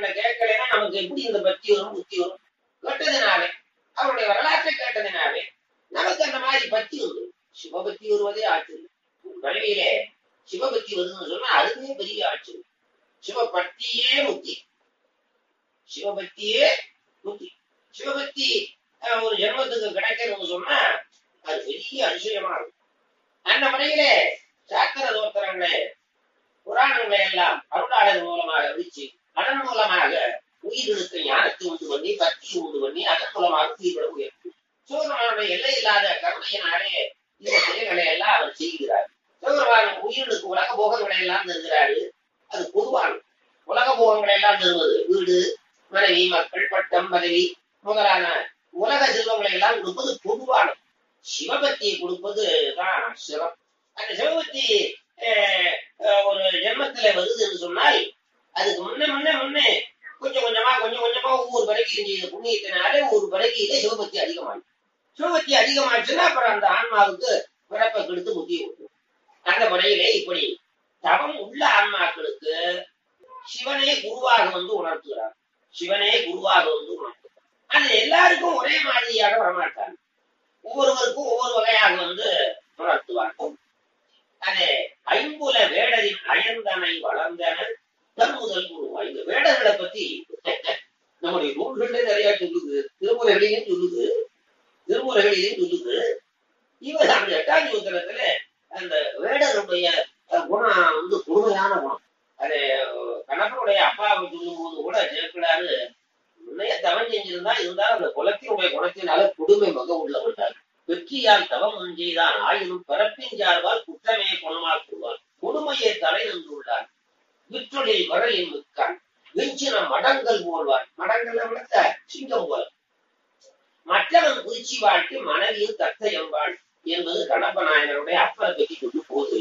வரலாற்றை கேட்கலைன்னா நமக்கு எப்படி இந்த பக்தி வரும் புத்தி வரும் கேட்டதினாலே அவருடைய வரலாற்றை கேட்டதினாலே நமக்கு அந்த மாதிரி பக்தி வந்து சிவபக்தி வருவதே ஆச்சரியம் கல்வியிலே சிவபக்தி வருதுன்னு சொன்னா அதுவே பெரிய ஆச்சரியம் சிவபக்தியே முக்தி சிவபக்தியே முக்தி சிவபக்தி அஹ், ஒரு ஜென்மத்துக்கு கிடைக்கணும்னு சொன்னா அது பெரிய அதிசயமா இருக்கும் அந்த முறையிலே சாக்கர தோத்திரங்களை புராணங்களை எல்லாம் அருளாளர் மூலமாக விரிச்சு அதன் மூலமாக உயிர்களுக்கு ஞானத்தை உண்டு பண்ணி பக்தி உண்டு பண்ணி அதன் மூலமாக உயிர்களை உயர்த்தும் சிவபெருமானுடைய எல்லை இல்லாத கருணையினாலே இந்த செயல்களை எல்லாம் அவர் செய்கிறார் சிவபெருமான் உயிர்களுக்கு உலக போகங்களை எல்லாம் தருகிறாரு அது பொதுவான உலக போகங்களை எல்லாம் தருவது வீடு மனைவி மக்கள் பட்டம் பதவி முதலான உலக செல்வங்களை எல்லாம் கொடுப்பது பொதுவானது சிவபக்தியை கொடுப்பது தான் சிறப்பு அந்த சிவபக்தி அஹ், அஹ், ஒரு ஜென்மத்துல வருது என்று சொன்னால் அதுக்கு முன்ன முன்ன முன்னே கொஞ்சம் கொஞ்சமா கொஞ்சம் கொஞ்சமா ஒவ்வொரு பிறகு செய்த புண்ணியத்தினாலே ஒரு பிறகியில சிவபக்தி அதிகமாகும் சிவபக்தி அதிகமாச்சுன்னா அப்புறம் அந்த ஆன்மாவுக்கு பிறப்பை கெடுத்து புத்தியை விட்டுரும் அந்த முறையிலே இப்படி தவம் உள்ள ஆன்மாக்களுக்கு சிவனே குருவாக வந்து உணர்த்துகிறார் சிவனே குருவாக வந்து உணர்த்துகிறார் அது எல்லாருக்கும் ஒரே மாதிரியாக வரமாட்டாங்க ஒவ்வொருவருக்கும் ஒவ்வொரு வகையாக வந்து உணர்த்துவார்கள் அது ஐம்புல வேடரின் அயர்ந்தனை வளர்ந்தன தன்முதல் குருவா இந்த வேடர்களை பத்தி நம்முடைய நூல்களே நிறைய சொல்லுது திருமுறைகளையும் சொல்லுது திருமுறைகளையும் சொல்லுது இவர் அந்த எட்டாம் சூத்திரத்துல அந்த வேடருடைய அஹ், குணம் வந்து கொடுமையான குணம் அது கணவனுடைய அப்பாவை சொல்லும் போது கூட சேர்க்கிறாரு முன்னைய தவம் செஞ்சிருந்தா இருந்தாலும் அந்த குலத்தினுடைய குணத்தினால கொடுமை மக உள்ள விட்டார் வெற்றியால் தவம் செய்தான் ஆயினும் பிறப்பின் சார்பால் குற்றமே குணமாக் கொள்வார் கொடுமையை தலை நின்றுள்ளார் விற்றொழில் வரலின் மிக்கான் வெஞ்சின மடங்கள் போல்வார் மடங்கள் விளக்க சிங்கம் போல மற்றவன் குறிச்சி வாழ்க்கை மனைவியும் தத்தையம்பாள் என்பது கண்ணப்ப நாயனருடைய அப்பரை பற்றி சொல்லி போது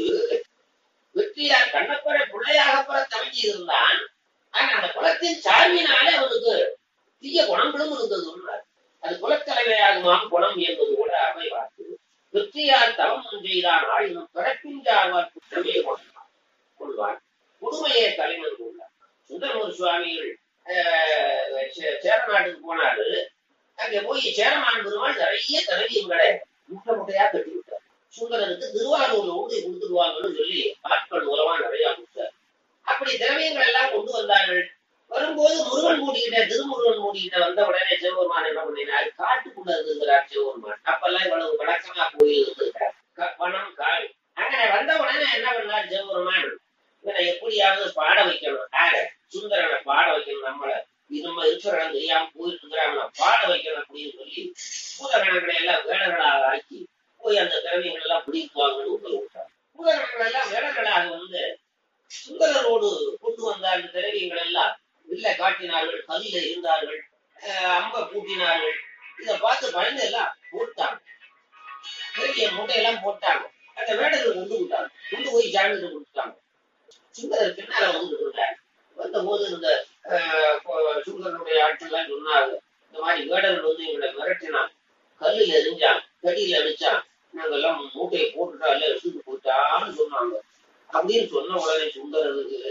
வெற்றியார் கண்ணப்பரை பிள்ளையாகப்பற தவங்கி இருந்தான் ஆனா அந்த குலத்தின் சார்பினாலே அவனுக்கு தீய குணங்களும் இருந்தது சொன்னார் அது குலத்தலைமையாகுமாம் குணம் என்பது கூட அவை வாக்கு வெற்றியார் தவம் செய்தான் ஆயினும் பிறப்பின் சார்பார் குற்றமே கொண்டான் கொள்வான் புதுமையை தலைவன் கொண்டார் சுந்தரமூர் சுவாமிகள் ஆஹ், சே- சேர நாட்டுக்கு போனாரு அங்க போய் சேரமான் பெருமாள் நிறைய தலைவியங்களை முட்டை முட்டையா கட்டி விட்டார் சுந்தரனுக்கு திருவாரூர்ல ஊதி கொடுத்துருவாங்கன்னு சொல்லி ஆட்கள் மூலமா நிறைய கொடுத்தார் அப்படி திரவியங்கள் எல்லாம் கொண்டு வந்தார்கள் வரும்போது முருகன் மூடிக்கிட்ட திருமுருகன் மூடிக்கிட்ட வந்த உடனே சிவபெருமான் என்ன பண்ணினார் காட்டுக்குள்ள இருந்திருக்கிறார் சிவபெருமான் அப்பெல்லாம் இவ்வளவு வழக்கமா கோயில் இருந்திருக்கார் க- பணம் கால் அங்கே வந்த உடனே என்ன பண்ணார் சிவபெருமான் இவனை எப்படியாவது பாட வைக்கணும் ஆட சுந்தரனை பாட வைக்கணும் நம்மள இது நம்ம இருக்கிற இடம் தெரியாம போயிட்டு இருக்கிறாங்க பாட வைக்கணும் அப்படின்னு சொல்லி பூதகணங்களை எல்லாம் வேடர்களாக ஆக்கி போய் அந்த திரவியங்கள் எல்லாம் பிடிக்குவாங்கன்னு உத்தரவு விட்டார் பூதகணங்கள் எல்லாம் வேடர்களாக வந்து சுந்தரரோடு கொண்டு வந்த அந்த திரவியங்கள் எல்லாம் வில்ல காட்டினார்கள் கலியில இருந்தார்கள் அஹ் அம்ப பூட்டினார்கள் இதை பார்த்து பயந்து எல்லாம் போட்டாங்க திரவிய மூட்டையெல்லாம் போட்டாங்க அந்த வேடர்கள் கொண்டு விட்டாங்க கொண்டு போய் ஜாமீன் கொடுத்தாங்க சுந்தரர் பின்னால வந்துட்டு இருந்தார் வந்த போது இந்த அஹ், கொ- சுந்தரனுடைய ஆட்கள் எல்லாம் சொன்னாங்க இந்த மாதிரி வேடர்கள் வந்து எங்களை மிரட்டினான் கல்லுல எரிஞ்சான் தடியில அடிச்சான் நாங்க எல்லாம் மூட்டையை போட்டுட்டா இல்ல எடுத்துட்டு போயிட்டான்னு சொன்னாங்க அப்படின்னு சொன்ன உடனே சுந்தரருக்கு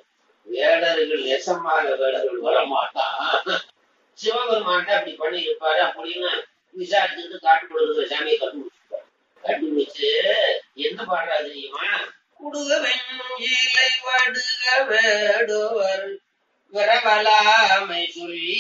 வேடர்கள் நெசமாக வேடர்கள் வரமாட்டான் சிவபெருமான்ட்ட அப்படி பண்ணி இருப்பாரு அப்படின்னு விசாரிச்சுட்டு காட்டுக்குள்ள இருக்கிற சாமியை கட்டி முடிச்சுப்பாரு கட்டி முடிச்சு என்ன பாடுறா தெரியுமா குடுக வெஞ்சிலை வடுக வேடுவர் விரவலாமை சொல்லி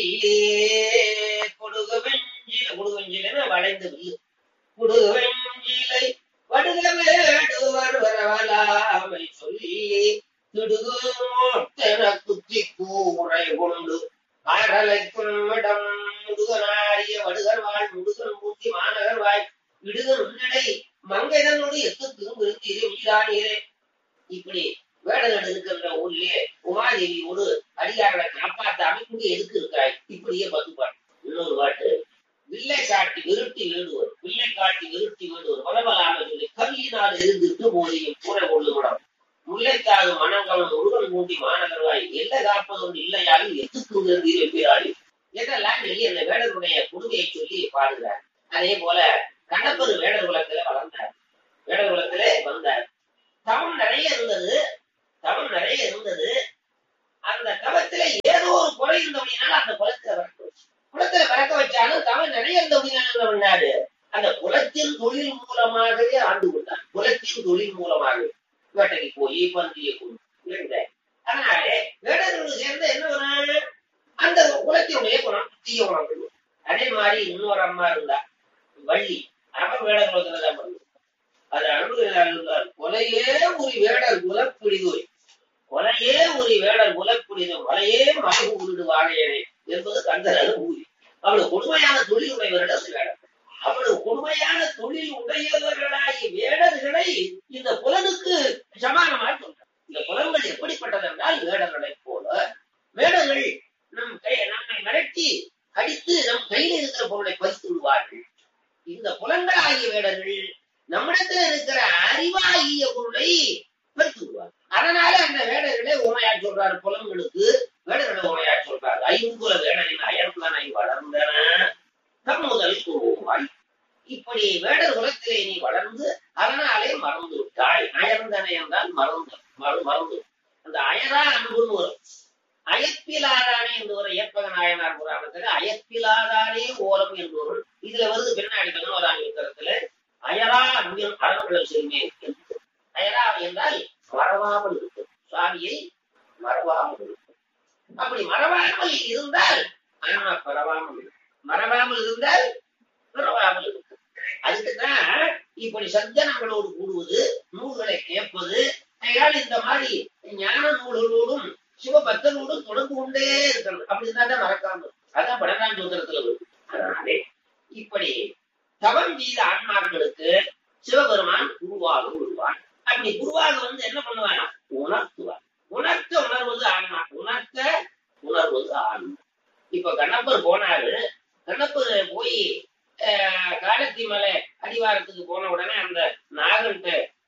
குடுக வெஞ்சில குடுக வெஞ்சிலைன்னா வளைந்த வில்லு குடுக வெஞ்சிலை வடுக வேடுவர் விரவலாமை சொல்லி திடுகு மோட்டென குத்தி கூரை கொண்டு ஆடலைக்கும் இடம் முடுகனாரிய வடுகர் வாழ் முடுகன் பூட்டி மாநகர் வாய் விடுகன் உன்னடை மங்கைதனோடு எத்து திரும்பிருந்தீரே உயிரானீரே இப்படி வேடங்கள் இருக்கின்ற ஊர்லயே உமாதேவியோடு அடியார்களை காப்பாற்றாம இங்க எதுக்கு இருக்கிறாய் இப்படியே பத்து பாட்டு இன்னொரு பாட்டு வில்லை காட்டி விருட்டி வீடுவர் வில்லை காட்டி விருட்டி வீடுவர் பலபலான சொல்லி கல்லினால் எரிந்துட்டு போதையும் கூரை கொள்ளுவிடம் முல்லைக்காது மனங்களும் முருகன் மூட்டி மாநகர்வாய் எல்லை காப்பதொன்று இல்லையாலும் எத்துக்கு இருப்பீராளி இதெல்லாம் சொல்லி அந்த வேடருடைய கொடுமையை சொல்லி பாடுகிறார் அதே போல கண்ணப்பரு வேடர் குலத்துல வளர்ந்தார் வேடர் குலத்திலே வந்தார் தவம் நிறைய இருந்தது தவம் நிறைய இருந்தது அந்த தவத்திலே ஏதோ ஒரு குறை இருந்தபடினால அந்த குலத்துல பிறக்க வச்சு குலத்துல பிறக்க வச்சாலும் தவம் நிறைய இருந்தபடினால என்ன பண்ணாரு அந்த குலத்தின் தொழில் மூலமாகவே ஆண்டு கொண்டார் குலத்தின் தொழில் மூலமாகவே வேட்டைக்கு போய் பன்றியை கொண்டு அதனாலே வேடர்களுக்கு சேர்ந்த என்ன வரும் அந்த குலத்தினுடைய குணம் தீய குணம் அதே மாதிரி இன்னொரு அம்மா இருந்தா வள்ளி அவன் வேட குலத்துல தான் பண்ணுது அது அனுபவம் இருந்தார் கொலையே ஒரு வேடர் குலப்பிடிதோய் கொலையே ஒரு வேடர் குலப்பிடிதோ மலையே மலைகு உருடு வாழையனே என்பது கந்தர் அனுபூதி அவளுக்கு கொடுமையான தொழில் உடையவரிடம் வேடர் அவ்வளவு கொடுமையான தொழில் உடையவர்களாகிய வேடர்களை இந்த புலனுக்கு சமானமாக சொல்றார் இந்த புலன்கள் எப்படிப்பட்டது என்றால் வேடர்களைப் போல வேடர்கள் நம் கை நம்மை மிரட்டி அடித்து நம் கையில் இருக்கிற பொருளை பறித்து விடுவார்கள் இந்த புலன்கள் ஆகிய வேடர்கள் நம்மிடத்துல இருக்கிற அறிவாகிய பொருளை பறித்து விடுவார்கள் அதனால அந்த வேடர்களை உமையா சொல்றாரு புலன்களுக்கு வேடர்களை உமையா சொல்றாரு ஐங்குல வேடரின் அயர்ந்தனை வளர்ந்தன தம் முதல் கூறுவாய் இப்படி வேடர் குலத்திலே நீ வளர்ந்து அதனாலே மறந்து விட்டாய் அயர்ந்தனை என்றால் மறந்து மறு மறந்து அந்த அயரா அன்புன்னு வரும் அயற்பிலாதானே என்று ஒரு ஏற்பக நாயனார் புராணத்துல அயற்பிலாதானே ஓலம் என்று ஒரு இதுல வருது பின்னாடி பதினோராம் யுத்தத்துல அயரா அன்பின் அறவுகளை செய்மே என்று அயரா என்றால் மறவாமல் இருக்கும் சுவாமியை மறவாமல் இருக்கும் அப்படி மறவாமல் இருந்தால் ஆன்மா பரவாமல் இருக்கும் மறவாமல் இருந்தால் பிறவாமல் இருக்கும் அதுக்குதான் இப்படி சஜ்ஜனங்களோடு கூடுவது நூல்களை கேட்பது அதனால் இந்த மாதிரி ஞான நூல்களோடும் சிவபக்தனோடும் தொடர்பு கொண்டே இருக்கணும் அப்படின்னா தான் மறக்காம இருக்கும். அதான் பன்னெண்டாம் சூத்திரத்துல வருது அதனாலே இப்படி தவம் செய்த ஆன்மாக்களுக்கு சிவபெருமான் குருவாக விடுவான் அப்படி குருவாக வந்து என்ன பண்ணுவானா உணர்த்துவான் உணர்த்த உணர்வது ஆன்மா உணர்த்த உணர்வது ஆன்மா இப்ப கண்ணப்பர் போனாரு கண்ணப்பர் போய் ஆஹ், காலத்தி மலை அடிவாரத்துக்கு போன உடனே அந்த நாகன்ட்ட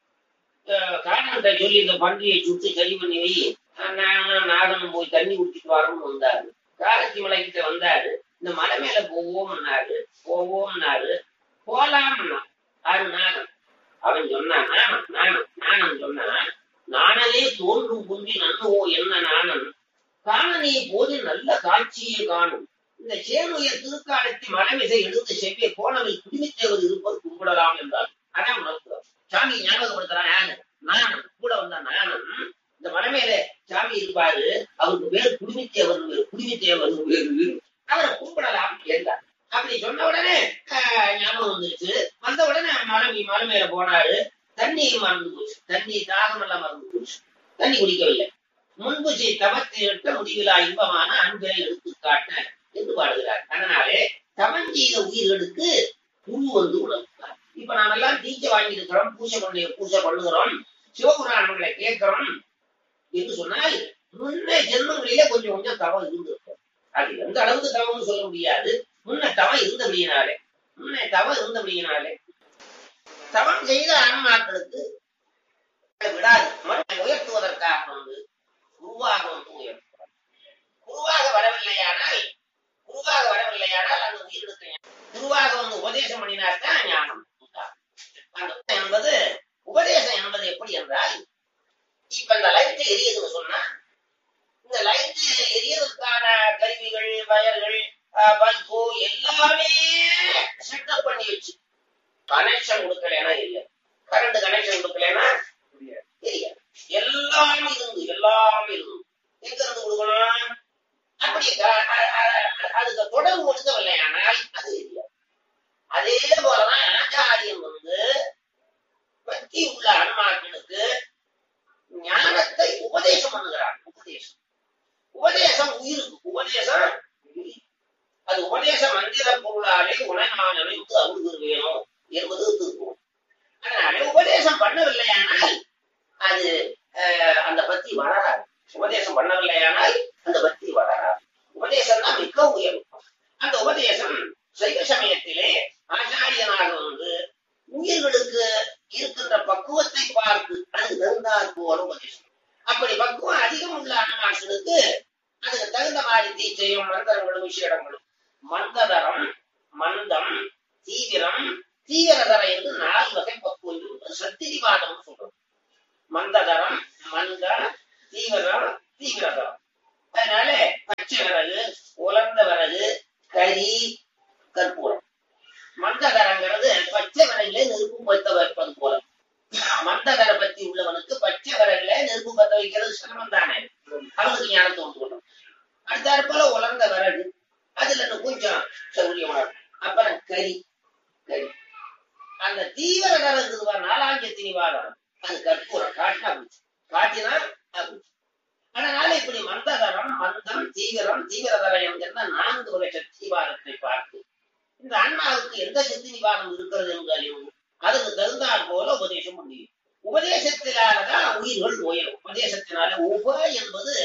காரணத்தை சொல்லி இந்த பன்றியை சுட்டு சரி பண்ணி வை நானும் நாகனும் போய் தண்ணி குடிச்சிட்டு வரோம்னு வந்தாரு காலத்தி மலைக்கிட்ட வந்தாரு இந்த மலை மேல போவோம்னாரு போவோம்னாரு போலாம்னா ஆறு நாகன் அவன் சொன்னான் நாணம் நாணம் நாணம் சொன்னான் நாணனே தோன்றும் குன்றி நன்னுவோ என்ன நாணன் காணனே போது நல்ல காட்சியை காணும் இந்த சேனுயர் திருக்காலத்தி மலைமிசை எழுந்த செவ்விய கோணவில் குடிமித்தேவர் இருப்பது கும்பிடலாம் என்றால் அதான் உணர்த்துவார் சாமி ஞாபகப்படுத்துறான் யாரு நாணன் கூட வந்த நாணன் இந்த மலை மேல சாமி இருப்பாரு அவருக்கு பேர் குடிமித்தேவர் பேர் குடிமித்தேவர் பேரு அவரை கும்பிடலாம் என்றார் அப்படி சொன்ன உடனே ஆஹ், ஞாபகம் வந்துருச்சு வந்த உடனே மலை மலை மேல போனாரு தண்ணி மறந்து போச்சு தண்ணி தாகம் எல்லாம் மறந்து போச்சு தண்ணி குடிக்கவில்லை முன்பு செய் தவத்தை எட்ட முடிவிலா இன்பமான அன்பினை எடுத்து காட்ட என்று பாடுகிறார் அதனாலே தவம் செய்த உயிர்களுக்கு குரு வந்து உணர்த்தார் இப்ப நாம் எல்லாம் தீட்சை வாங்கி இருக்கிறோம் பூஜை பண்ணி பூஜை பண்ணுகிறோம் சிவபுராணங்களை கேட்கிறோம் என்று சொன்னால் முன்னே ஜென்மங்களிலே கொஞ்சம் கொஞ்சம் தவம் இருந்திருக்கும் அது எந்த அளவுக்கு தவம்னு சொல்ல முடியாது முன்ன தவம் இருந்தபடியினாலே முன்னே தவம் இருந்தபடியினாலே தவம் செய்த ஆன்மாக்களுக்கு விடாது மறுபடியும் உயர்த்துவதற்காக வந்து குருவாக வந்து உயர்த்துவார் குருவாக வரவில்லையானால் குருவாக வரவில்லையானால் அந்த உயிரிழக்க குருவாக வந்து உபதேசம் பண்ணினால்தான் ஞானம் உண்டாகும். அந்த உபதேசம் என்பது உபதேசம் என்பது எப்படி என்றால் இப்ப இந்த லைட் எரியுதுன்னு சொன்னா இந்த லைட் எரியதற்கான கருவிகள் வயர்கள் பல்போ எல்லாமே செட்டப் பண்ணி வச்சு கனெக்ஷன் கொடுக்கலைன்னா எரியாது கரண்ட் கனெக்ஷன் கொடுக்கலைன்னா எரியாது எல்லாமே இருந்து எல்லாமே இருந்து எங்க இருந்து கொடுக்கணும் அப்படி க- அ- அ- அதுக்கு தொடர்பு கொடுக்கவில்லையானால் அது எரியாது அதே போலதான் ஆச்சாரியன் வந்து பக்தி உள்ள அனுமாக்களுக்கு ஞானத்தை உபதேசம் பண்ணுகிறார் உபதேசம் உபதேசம் உயிருக்கு உபதேசம் உயிர். அது உபதேச மந்திர பொருளாலே உணவான அமைப்பு அருள்கள் வேணும் என்பது திருப்பம் அதனால உபதேசம் பண்ணவில்லையானால் அது அஹ், அந்த பக்தி வளராது உபதேசம் பண்ணவில்லையானால் அந்த பக்தி வளராது உபதேசம் தான் மிக உயர்வு அந்த உபதேசம் சைவ சமயத்திலே ஆச்சாரியனாக வந்து உயிர்களுக்கு இருக்கின்ற பக்குவத்தை பார்த்து அது தகுந்தாற் போல உபதேசம் அப்படி பக்குவம் அதிகம் உள்ள அனுமாசனுக்கு அதுக்கு தகுந்த மாதிரி தீச்சையும் மந்திரங்களும் விஷயங்களும் மந்ததரம் மந்தம் தீவிரம் தீவிரதர என்று நாலு வகை பக்குவம் இருக்கு சத்திரிவாதம் சொல்றோம் மந்ததரம் மந்த தீவிரம் தீவிரதரம் அதனால பச்சை விறகு உலர்ந்த விறகு கறி கற்பூரம் மந்தகரங்கிறது பச்சை விறகுல நெருப்பு பத்த வைப்பது போல மந்தகர பத்தி உள்ளவனுக்கு பச்சை விறகுல நெருப்பு பத்த வைக்கிறது சிரமம் தானே அவனுக்கு ஞானத்தை உண்டு பண்ணும் அடுத்தாறு போல உலர்ந்த விறகு அதுல இன்னும் கொஞ்சம் சௌரியமா இருக்கும் அப்புறம் கறி கறி அந்த தீவிர கரம் இருக்குது பாரு, நாலாஞ்சத்தி நிவாரணம் அது கற்பூரம் காட்டினா போச்சு காட்டினா போச்சு அதனால இப்படி மந்தகரம் மந்தம் தீவிரம் தீவிரதரம் என்கிற நான்கு வகை சக்தி நிவாரணத்தை பார்த்து இந்த அண்ணாவுக்கு எந்த சக்தி நிவாரணம் இருக்கிறது என்று அறிவு அதுக்கு தகுந்தாற் போல உபதேசம் முடியும் உபதேசத்தினாலதான் உயிர்கள் உயரும் உபதேசத்தினால உப என்பது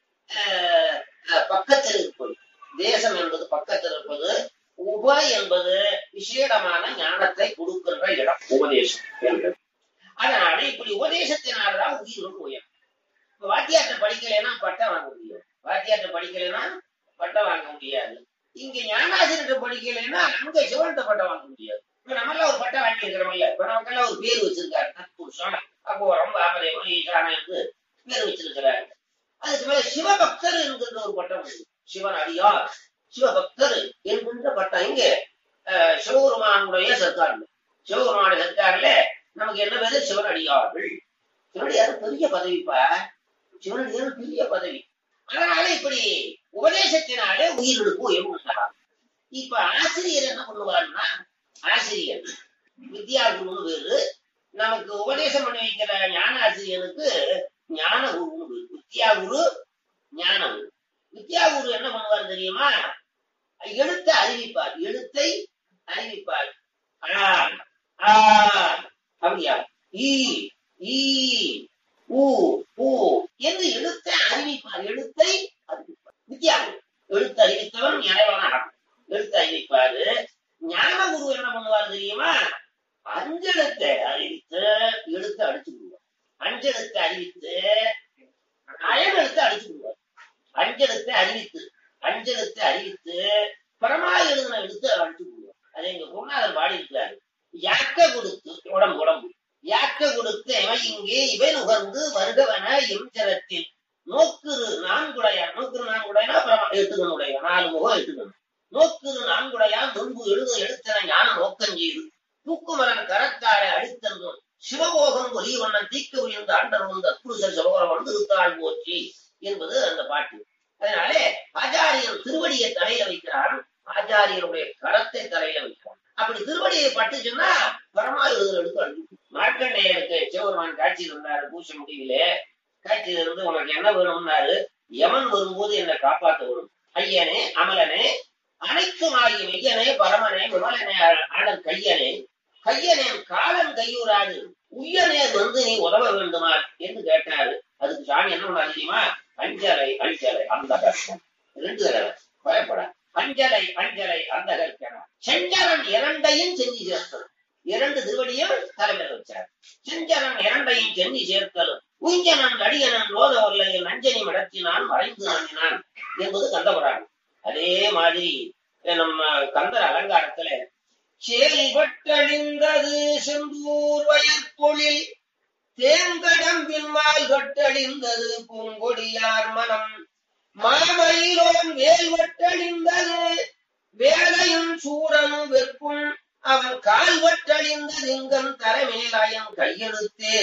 ஆஹ், ஆஹ், பக்கத்தில் இருப்பது தேசம் என்பது பக்கத்தில் இருப்பது உப என்பது விசேடமான ஞானத்தை கொடுக்கின்ற இடம் உபதேசம் என்பது அதனால இப்படி உபதேசத்தினாலதான் உயிர்கள் உயரும் இப்ப வாத்தியார்ட்ட படிக்கலைன்னா பட்டம் வாங்க முடியும் வாத்தியார்ட்ட படிக்கலைன்னா பட்டம் வாங்க முடியாது இங்க ஞானாசிரியர்கிட்ட படிக்கலைன்னா அங்க சிவன்கிட்ட பட்டம் வாங்க முடியாது இப்ப நம்மளாம் ஒரு பட்டம் வாங்கி இருக்கிறோம் இல்ல இப்ப நமக்கெல்லாம் ஒரு பேர் வச்சிருக்காரு தத்புருஷம் அப்போ ரொம்ப ஆமதேவன் ஈசான என்று பேர் வச்சிருக்கிறாரு அதுக்கு மேல சிவபக்தர் என்கின்ற ஒரு பட்டம் உண்டு சிவன் அடியார் சிவபக்தர் என்கின்ற பட்டம் இங்க அஹ், சிவபெருமானுடைய சர்க்கார்ல சிவபெருமானுடைய சர்க்கார்ல நமக்கு என்ன பேரு சிவன் அடியார்கள் சிவனடியார் பெரிய பதவிப்பா சிவனடியார் பெரிய பதவி அதனால இப்படி உபதேசத்தினாலே உயிர்களுக்கு உயர்வு உண்டாகும் இப்ப ஆசிரியர் என்ன பண்ணுவாருன்னா ஆசிரியர் வித்யா குருன்னு பேரு நமக்கு உபதேசம் பண்ணி வைக்கிற ஞான ஆசிரியனுக்கு ஞான குருன்னு பேரு வித்யா குரு ஞான குரு வித்யா குரு என்ன பண்ணுவார் தெரியுமா எழுத்தை அறிவிப்பார் எழுத்தை அறிவிப்பார் ஆ ஆ அப்படியா ஈ ஈ ஊ ஊ என்று எழுத்தை அறிவிப்பார் எழுத்தை அறிவிப்பார் வித்தியாசம் எழுத்து அறிவித்தவன் இறைவனாகும் எழுத்து அறிவிப்பாரு ஞான குரு என்ன பண்ணுவார் தெரியுமா அஞ்செழுத்தை அறிவித்து எழுத்து அடிச்சு விடுவார் அஞ்செழுத்தை அறிவித்து அயனெழுத்தை அடிச்சு விடுவார் அஞ்செழுத்தை அறிவித்து அஞ்செழுத்தை அறிவித்து பரமா எழுதின எழுத்து அடிச்சு விடுவார் அதை எங்க குருநாதர் பாடி இருக்கிறாரு யாக்க கொடுத்து உடம்பு உடம்பு யாக்க கொடுத்து இவை இங்கே இவை நுகர்ந்து வருகவன எம்சரத்தில் நோக்குரு நான்குடையான் நோக்குரு நான்குடையா பரமா எட்டுகனுடைய நாலு முகம் எட்டுகன் நோக்குரு நான்குடையான் முன்பு எழுத எழுத்தன ஞான நோக்கம் செய்து தூக்குமரன் கரத்தாரை அடித்தந்தும் சிவபோகம் ஒலிவண்ணன் தீக்க உயர்ந்த ஆண்டர் வந்த அற்புருஷர் சிவபோகம் வந்து இருக்காள் போற்றி என்பது அந்த பாட்டு அதனாலே ஆச்சாரியன் திருவடியை தலையில வைக்கிறான் ஆச்சாரியனுடைய கரத்தை தலையில வைக்கிறான் அப்படி திருவடியை பட்டுச்சுன்னா பரமாயுதர் எடுத்து அழிச்சு மார்க்கண்டேயருக்கு சிவபெருமான் காட்சி இருந்தாரு பூச முடிவிலே காட்சியில இருந்து உனக்கு என்ன வேணும்னாரு யமன் வரும்போது என்னை காப்பாத்த வரும் ஐயனே அமலனே அனைத்தும் ஆகிய மெய்யனே பரமனே விமலனே ஆடல் கையனே கையனேன் காலம் கையூராது உய்யனே வந்து நீ உதவ வேண்டுமா என்று கேட்டாரு அதுக்கு சாமி என்ன பண்ணாரு தெரியுமா அஞ்சலை அஞ்சலை அந்த கஷ்டம் ரெண்டு தடவை பயப்பட அஞ்சலை அஞ்சலை அந்த கற்கனா செஞ்சரன் இரண்டையும் செஞ்சு சேர்த்தல் இரண்டு திருவடியும் தலைமையில் வச்சார் செஞ்சரன் இரண்டையும் செஞ்சு சேர்த்தல் உஞ்சனன் அடியனன் ரோத வல்லையில் நஞ்சனி மடத்தினான் மறைந்து நம்பினான் என்பது கந்தபுராணம் அதே மாதிரி நம்ம கந்தர் அலங்காரத்துல செயல்பட்டழிந்தது செந்தூர் வயற்பொழில் தேங்கடம்பின் மால் கட்டழிந்தது பூங்கொடியார் மனம் மாமயிலோன் வேல் வட்டழிந்தது வேலையும் சூரனும் வெப்பும் அவன் கால் வட்டழிந்தது இங்கன் தரமேலாயம் கையெழுத்தே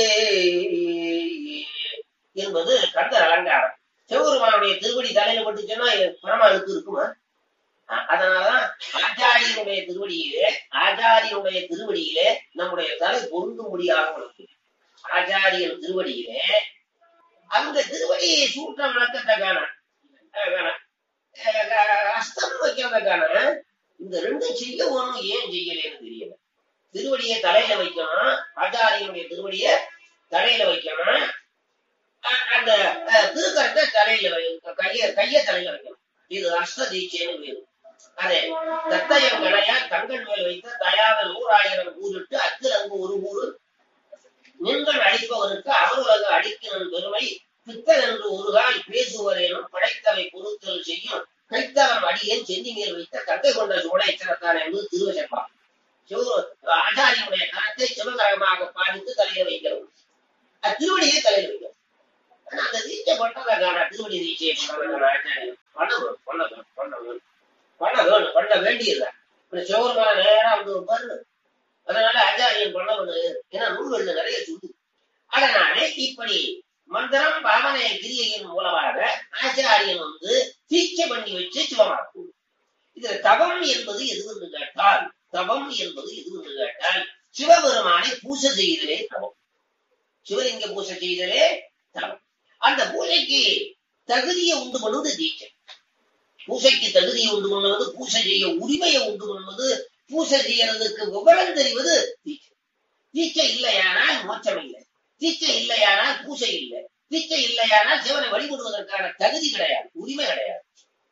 என்பது கந்தர் அலங்காரம் சிவபெருமானுடைய திருவடி தலையில பட்டுச்சுன்னா பரமாளுக்கு இருக்குமா அ- அதனாலதான் ஆச்சாரியனுடைய திருவடியிலே ஆச்சாரியனுடைய திருவடியிலே நம்முடைய தலை பொருந்தும்படியாக உள்ளது ஆச்சாரியன் திருவடியிலே அந்த திருவடியை சூட்ட வழக்கத்தை காண காண அஸ்தம் வைக்கிறத காண இந்த ரெண்டும் செய்ய ஒண்ணும் ஏன் செய்யலைன்னு தெரியல திருவடியை தலையில வைக்கணும் ஆச்சாரியனுடைய திருவடியை தலையில வைக்கணும் அ- அந்த அஹ், திருக்கரத்தை தலையில வை கைய கைய தலையில வைக்கணும் இது அஷ்ட தீட்சைன்னு பேரு அதே தத்தயம் கடையா தங்கள் மேல் வைத்த தயாத நூறாயிரம் கூறிட்டு அத்தில் அங்கு ஒரு கூறு நீங்கள் அழிப்பவருக்கு அமருலக அழிக்கிற பெருமை பித்தன் என்று ஒரு கால் பேசுவரேனும் படைத்தவை பொருத்தல் செய்யும் கைத்தலம் அடியேன் செந்தி மேல் வைத்த கங்கை கொண்ட சோழேச்சரத்தான் என்பது திருவசப்பா சிவ ஆச்சாரியனுடைய கரத்தை சிவகரமாக பாதித்து தலையில வைக்கிறோம் அது திருவடியை தலையில வைக்கிறோம் ஆனா அந்த தீட்சை பண்றதை காண திருவடி தீட்சையை பண்றதை காண ஆச்சாரியம் பண்ண வேணும் பண்ண வேணும் பண்ண வேணும் பண்ண வேணும் பண்ண வேண்டியதுதான் இப்ப சிவருமான நேரா வந்து பாரு அதனால ஆச்சாரியம் பண்ண வேணும் ஏன்னா நூல்கள்ல நிறைய சொல்லுது அதனாலே இப்படி மந்திரம் பாவனை கிரியையின் மூலமாக ஆச்சாரியன் வந்து தீட்சை பண்ணி வச்சு சிவமாக்கும் இதுல தவம் என்பது எது என்று கேட்டால் தவம் என்பது எது என்று கேட்டால் சிவபெருமானை பூசை செய்தலே தவம் சிவலிங்க பூசை செய்தலே தவம் அந்த பூஜைக்கு தகுதியை உண்டு பண்ணுவது தீட்சை பூசைக்கு தகுதியை உண்டு பண்ணுவது பூசை செய்ய உரிமையை உண்டு பண்ணுவது பூசை செய்யறதுக்கு விவரம் தெரிவது தீட்சை தீட்சை இல்லையானால் மோட்சம் இல்லை தீட்சை இல்லையானால் பூசை இல்லை தீட்சை இல்லையானால் சிவனை வழிபடுவதற்கான தகுதி கிடையாது உரிமை கிடையாது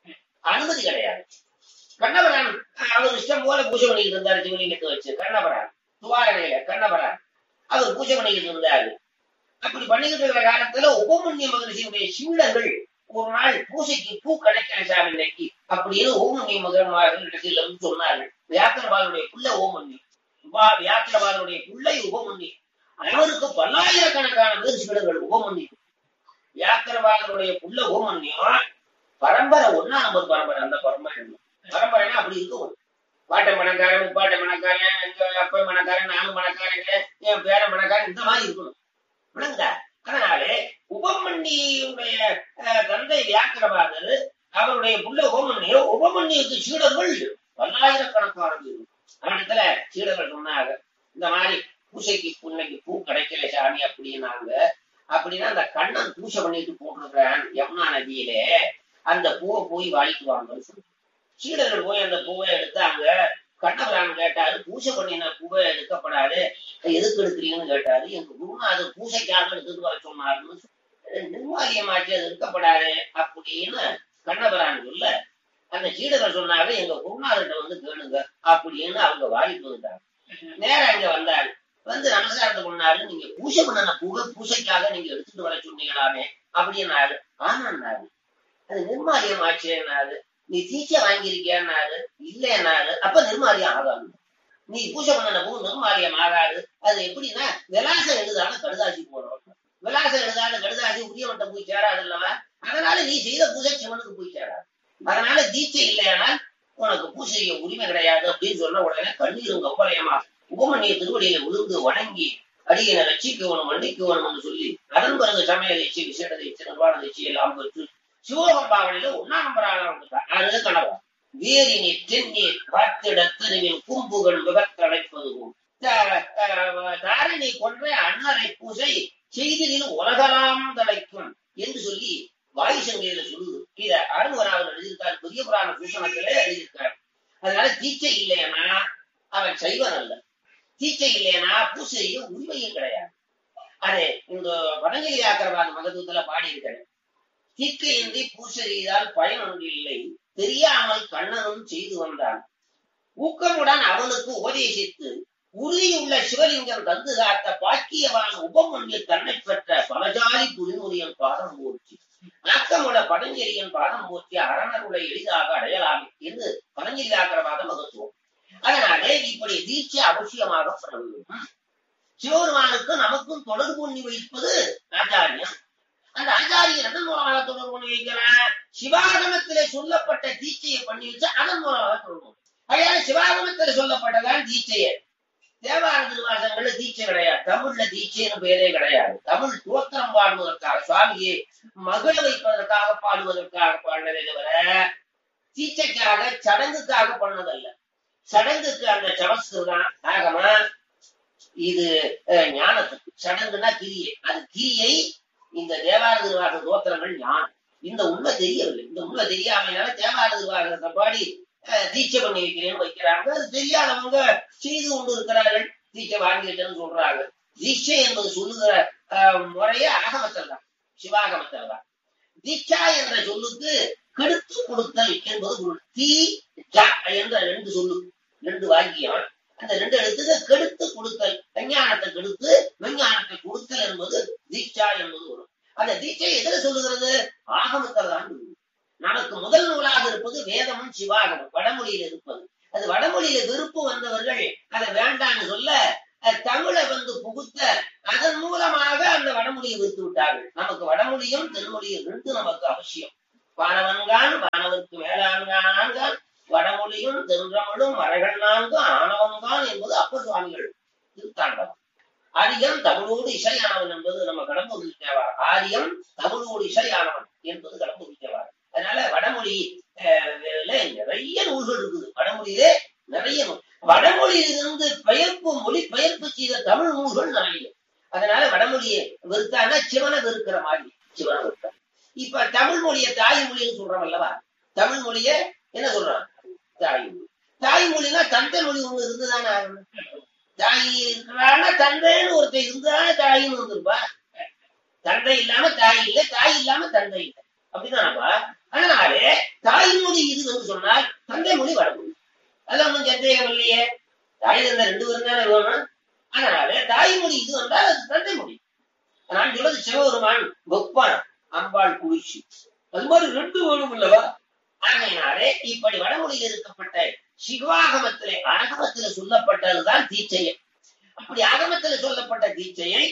அனுமதி கிடையாது கண்ணபரான் அவர் இஷ்டம் போல பூஜை பண்ணிட்டு இருந்தார் சிவலிங்கத்தை வச்சு கண்ணபரான் துவாரணையில கண்ணபரான் அவர் பூஜை பண்ணிக்கிட்டு இருந்தாரு அப்படி பண்ணிக்கிட்டு இருக்கிற காலத்துல உபமன்ய மகரிஷியுடைய சீடர்கள் ஒரு நாள் பூசைக்கு பூ கிடைக்கல சாமி இன்னைக்கு அப்படின்னு ஓமன்ய மகரிஷியில இருந்து சொன்னார்கள் வியாக்கரபாலுடைய புள்ள ஓமன்யம் வியாக்கரபாலுடைய பிள்ளை உபமன்யம் அவருக்கு பல்லாயிரக்கணக்கான பேர் சீடர்கள் உபமன்யம் வியாக்கரபாலனுடைய புள்ள உபமன்யம் பரம்பரை ஒன்னா நம்பர் பரம்பரை அந்த பரம்பரை பரம்பரைனா அப்படி இருக்கும் பாட்டை மணக்காரன் முப்பாட்டை மணக்காரன் எங்க அப்ப மணக்காரன் நானும் மணக்காரங்க என் பேர மணக்காரன் இந்த மாதிரி இருக்கணும் விளங்குதா அதனாலே உபமன்னியுடைய தந்தை வியாக்கிரபாதர் அவருடைய புள்ள உபமன்னிய உபமன்னியுக்கு சீடர்கள் பல்லாயிரக்கணக்கான பேர் அவனிடத்துல சீடர்கள் சொன்னாங்க இந்த மாதிரி பூசைக்கு இன்னைக்கு பூ கிடைக்கல சாமி அப்படின்னாங்க அப்படின்னா அந்த கண்ணன் பூசை பண்ணிட்டு போட்டிருக்கிறான் யமுனா நதியிலே அந்த பூவை போய் வாங்கிட்டு வாங்கன்னு சொல்லி சீடர்கள் போய் அந்த பூவை எடுத்தாங்க கண்ணபுரான் கேட்டாரு பூஜை பண்ணின பூவை எடுக்கப்படாது எதுக்கு எடுக்கிறீங்கன்னு கேட்டாரு எங்க குருநாதர் பூசைக்காக எடுத்துட்டு வர சொன்னாருன்னு நிர்வாகியமாச்சு அது எடுக்கப்படாது அப்படின்னு கண்ணபுரான் சொல்ல அந்த சீடர்கள் சொன்னாங்க எங்க குருநாதர்கிட்ட வந்து கேளுங்க அப்படின்னு அவங்க வாங்கிட்டு வந்துட்டாங்க நேரம் இங்க வந்தாரு வந்து நமஸ்காரத்தை பண்ணாரு நீங்க பூஜை பண்ணன பூவை பூசைக்காக நீங்க எடுத்துட்டு வர சொன்னீங்களாமே அப்படின்னாரு ஆமான்னாரு அது நிர்மாலியம் ஆச்சுன்னாரு நீ தீட்சை வாங்கியிருக்கியான்னாரு இல்லைன்னாரு அப்ப நிர்மாலியம் ஆகாது நீ பூஜை பண்ணன பூ நிர்மாலியம் ஆகாது அது எப்படின்னா விலாசம் எழுதான கடுதாசி போறோம் விலாசம் எழுதான கடுதாசி உரியவன்ட்ட போய் சேராது இல்லவா அதனால நீ செய்த பூஜை சிவனுக்கு போய் சேராது அதனால தீட்சை இல்லையானால் உனக்கு பூஜை செய்ய உரிமை கிடையாது அப்படின்னு சொன்ன உடனே கண்ணீரும் கப்பலயமா உபமன்னிய திருவடியில விழுந்து வணங்கி அடியனை ரட்சிக்கவனும் மன்னிக்கவனும் சொல்லி அதன் பிறகு சமையல் எச்சி விசேட எச்சி நிர்வாண எச்சி எல்லாம் பெற்று சிவகம்பாவனில ஒன்னா நம்பராக அது கனவா வேரினி தென்னீர் பார்த்திட திருவின் கும்புகள் விபத்தழைப்பதுவும் தாரிணி கொன்ற அன்னரை பூசை செய்தியில் உலகலாம் தடைக்கும் என்று சொல்லி வாயு சங்கையில சொல்லுது இத அருண்வராவில் எழுதியிருக்கார் பெரிய புராண பூஷணத்திலே எழுதியிருக்கார் அதனால தீட்சை இல்லைன்னா அவன் சைவன் அல்ல தீட்சை இல்லைன்னா பூசையும் உரிமையும் கிடையாது அது இந்த வடங்கிரி ஆக்கிரவாத மகத்துவத்துல பாடியிருக்கிறேன் தீக்கையின்றி பூசை செய்தால் பயன் ஒன்று இல்லை தெரியாமல் கண்ணனும் செய்து வந்தான் ஊக்கமுடன் அவனுக்கு உபதேசித்து உறுதியுள்ள சிவலிங்கம் தந்து காத்த பாக்கியவான் உபமொழியில் தன்னை பெற்ற பலஜாலி புரிமுறியன் பாதம் போற்றி அக்கமுட பதஞ்சலியன் பாதம் போற்றி அரணருளை எளிதாக அடையலாமே என்று பதஞ்சலி ஆக்கிரவாத மகத்துவம் அதனாலே இப்படி தீட்சை அவசியமாக பெற வேண்டும் சிவபெருமானுக்கு நமக்கும் தொடர்பு பண்ணி வைப்பது ஆச்சாரியம் அந்த ஆச்சாரியர் எதன் மூலமாக தொடர்பு பண்ணி வைக்கிறார் சிவாகமத்திலே சொல்லப்பட்ட தீட்சையை பண்ணி வச்சு அதன் மூலமாக தொடர்பு அதனால சிவாகமத்தில் சொல்லப்பட்டதான் தீட்சையே தேவார திருவாசங்கள்ல தீட்சை கிடையாது தமிழ்ல தீட்சைன்னு பேரே கிடையாது தமிழ் தோத்திரம் பாடுவதற்காக சுவாமியை மகிழ வைப்பதற்காக பாடுவதற்காக பாடினதே தவிர தீட்சைக்காக சடங்குக்காக பண்ணதல்ல சடங்குக்கு அந்த சமஸ்து தான் ஆகமா இது ஞானத்துக்கு சடங்குனா கிரியை அது கிரியை இந்த தேவார திருவாச தோத்திரங்கள் ஞானம் இந்த உண்மை தெரியவில்லை இந்த உண்மை தெரியாமையால தேவார திருவாசகத்தை பாடி தீட்சை பண்ணி வைக்கிறேன்னு வைக்கிறாங்க அது தெரியாதவங்க செய்து கொண்டு இருக்கிறார்கள் தீட்சை வாங்கிட்டேன்னு சொல்றாங்க தீட்சை என்பது சொல்லுகிற முறையே ஆகமத்தில் தான் சிவாகமத்தில் தான் தீட்சா என்ற சொல்லுக்கு கெடுத்து கொடுத்தல் என்பது பொருள் தீ ஜா என்ற ரெண்டு சொல்லு ரெண்டு வாக்கியம் அந்த ரெண்டு எழுத்துக்கு கெடுத்து கொடுத்தல் விஞ்ஞானத்தை கெடுத்து விஞ்ஞானத்தை கொடுத்தல் என்பது தீட்சா என்பது வரும் அந்த தீட்சை எதிர சொல்லுகிறது ஆகமத்தில் தான் நமக்கு முதல் நூலாக இருப்பது வேதமும் சிவாகமும் வடமொழியில் இருப்பது அது வடமொழியில விருப்பு வந்தவர்கள் அதை வேண்டான்னு சொல்ல தமிழை வந்து புகுத்த அதன் மூலமாக அந்த வடமொழியை விடுத்து விட்டார்கள் நமக்கு வடமொழியும் தென்மொழியும் ரெண்டு நமக்கு அவசியம் வானவன்கான் வானவருக்கு மேலான்கான் வடமொழியும் தென்றமிழும் மறைகள் நான்கு ஆணவன்கான் என்பது அப்பர் சுவாமிகள் திருத்தாண்டவம் ஆரியம் தமிழோடு இசையானவன் என்பது நம்ம கடம்பூர் தேவார் ஆரியம் தமிழோடு இசையானவன் என்பது கடம்பூர் தேவார் அதனால வடமொழி நிறைய நூல்கள் இருக்குது வடமொழியிலே நிறைய நூல் வடமொழியிலிருந்து பெயர்ப்பு மொழி பெயர்ப்பு செய்த தமிழ் நூல்கள் நிறைய அதனால வடமொழியை வெறுத்தான்னா சிவனை வெறுக்கிற மாதிரி சிவனை வெறுத்த இப்ப தமிழ் மொழிய தாய்மொழின்னு சொல்றோம் அல்லவா தமிழ் மொழிய என்ன சொல்றான் தாய்மொழி தாய்மொழினா தந்தை மொழி ஒண்ணு இருந்துதானே ஆகணும் தாய் இருக்கிறான்னா தந்தைன்னு ஒருத்தர் இருந்தானே தாயின்னு வந்திருப்பா தந்தை இல்லாம தாய் இல்லை தாய் இல்லாம தந்தை இல்லை அப்படிதானப்பா அதனாலே தாய்மொழி இது என்று சொன்னால் தந்தை மொழி வடமொழி அது ஒன்றும் சந்தேகம் இல்லையே தாய் தந்தை ரெண்டு பேரும் தானே வேணும் அதனால தாய்மொழி இது வந்தால் அது தந்தை மொழி நான் சொல்றது சிவபெருமான் வெப்பான் அம்பாள் குளிர்ச்சி அது மாதிரி ரெண்டு வேணும் இல்லவா ஆகையினாலே இப்படி வடமொழியில் இருக்கப்பட்ட சிவாகமத்திலே ஆகமத்தில சொல்லப்பட்டதுதான் தீச்சையை அப்படி ஆகமத்தில சொல்லப்பட்ட தீச்சையை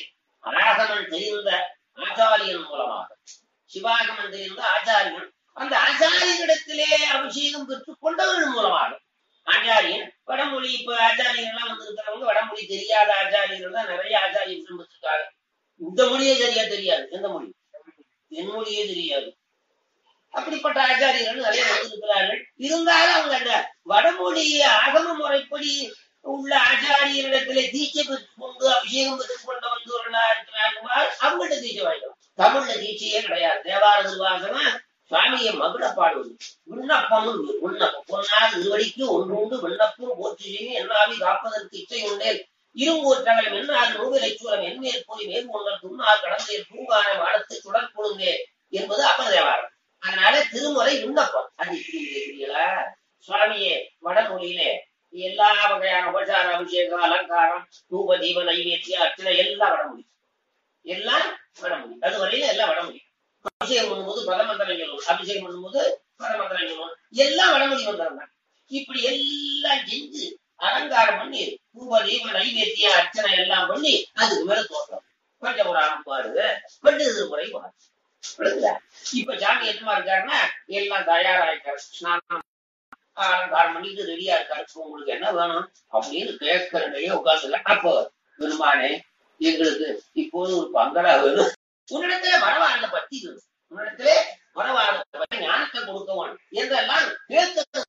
ஆகமன் தெரிந்த ஆச்சாரியன் மூலமாக சிவாகமன் தெரிந்த ஆச்சாரியன் அந்த ஆச்சாரியனிடத்திலே அபிஷேகம் பெற்றுக் கொண்டவர்கள் மூலமாக ஆச்சாரியன் வடமொழி இப்ப ஆச்சாரியர்கள் எல்லாம் வந்திருக்கிறவங்க வடமொழி தெரியாத ஆச்சாரியர்கள் தான் நிறைய ஆச்சாரியர்கள் வச்சிருக்காங்க இந்த மொழியே சரியா தெரியாது எந்த மொழி என் மொழியே தெரியாது அப்படிப்பட்ட ஆச்சாரியர்கள் நிறைய வந்திருக்கிறார்கள் இருந்தாலும் அவங்க அந்த வடமொழி ஆகம முறைப்படி உள்ள ஆச்சாரியரிடத்திலே தீட்சை பெற்றுக் கொண்டு அபிஷேகம் பெற்றுக் கொண்டு வந்தவர்களா இருக்கிறார்கள் அவங்கள்ட்ட தீட்சை வாங்கிக்கலாம் தமிழ்ல தீட்சையே கிடையாது தேவார திருவாசனா சுவாமியை மகுட பாடுவது விண்ணப்பம் விண்ணப்பம் பொன்னார் இருவடிக்கு ஒன்றுண்டு விண்ணப்பம் போற்றியும் என்னாவி காப்பதற்கு இச்சை உண்டேன் இருங்கூற்றங்களும் என்னார் நூவிலை சூரம் என்மேல் போய் மேற்கொண்டல் துண்ணார் கடந்தையில் பூங்கான வாடத்து சுடர் கொழுந்தே என்பது அப்பர் தேவாரம் அதனால திருமுறை விண்ணப்பம் அது இப்படி இருக்கிறீங்களா சுவாமியே வடமொழியிலே எல்லா வகையான உபசார அபிஷேகம் அலங்காரம் தூப தீப நைவேத்திய அர்ச்சனை எல்லாம் வடமொழி எல்லாம் வடமொழி அது வரையில எல்லாம் வடமொழி அபிஷேகம் பண்ணும்போது பதமந்திரம் சொல்லணும் அபிஷேகம் பண்ணும்போது பதமந்திரம் சொல்லணும் எல்லாம் வடமொழி மந்திரம் தான் இப்படி எல்லாம் செஞ்சு அலங்காரம் பண்ணி பூப தீப நைவேத்திய அர்ச்சனை எல்லாம் பண்ணி அதுக்கு மேல தோற்றம் பஞ்சபுராணம் பாருங்க பண்டித முறை பாரு விளங்குதா? இப்ப சாமி என்னமா இருக்காருன்னா எல்லாம் தயாராயிருக்காரு ஸ்நானம் அலங்காரம் பண்ணிட்டு ரெடியா இருக்காரு இப்ப உங்களுக்கு என்ன வேணும் அப்படின்னு கேட்கறதையே உட்கார்ந்து அப்போ பெருமானே எங்களுக்கு இப்போது ஒரு பங்களா வேணும் உன்னிடத்துல மரவாழ்ந்த பத்தி வேணும் உன்னிடத்துல மரவாழ்ந்த பத்தி ஞானத்தை கொடுக்கவன் என்றெல்லாம் கேட்க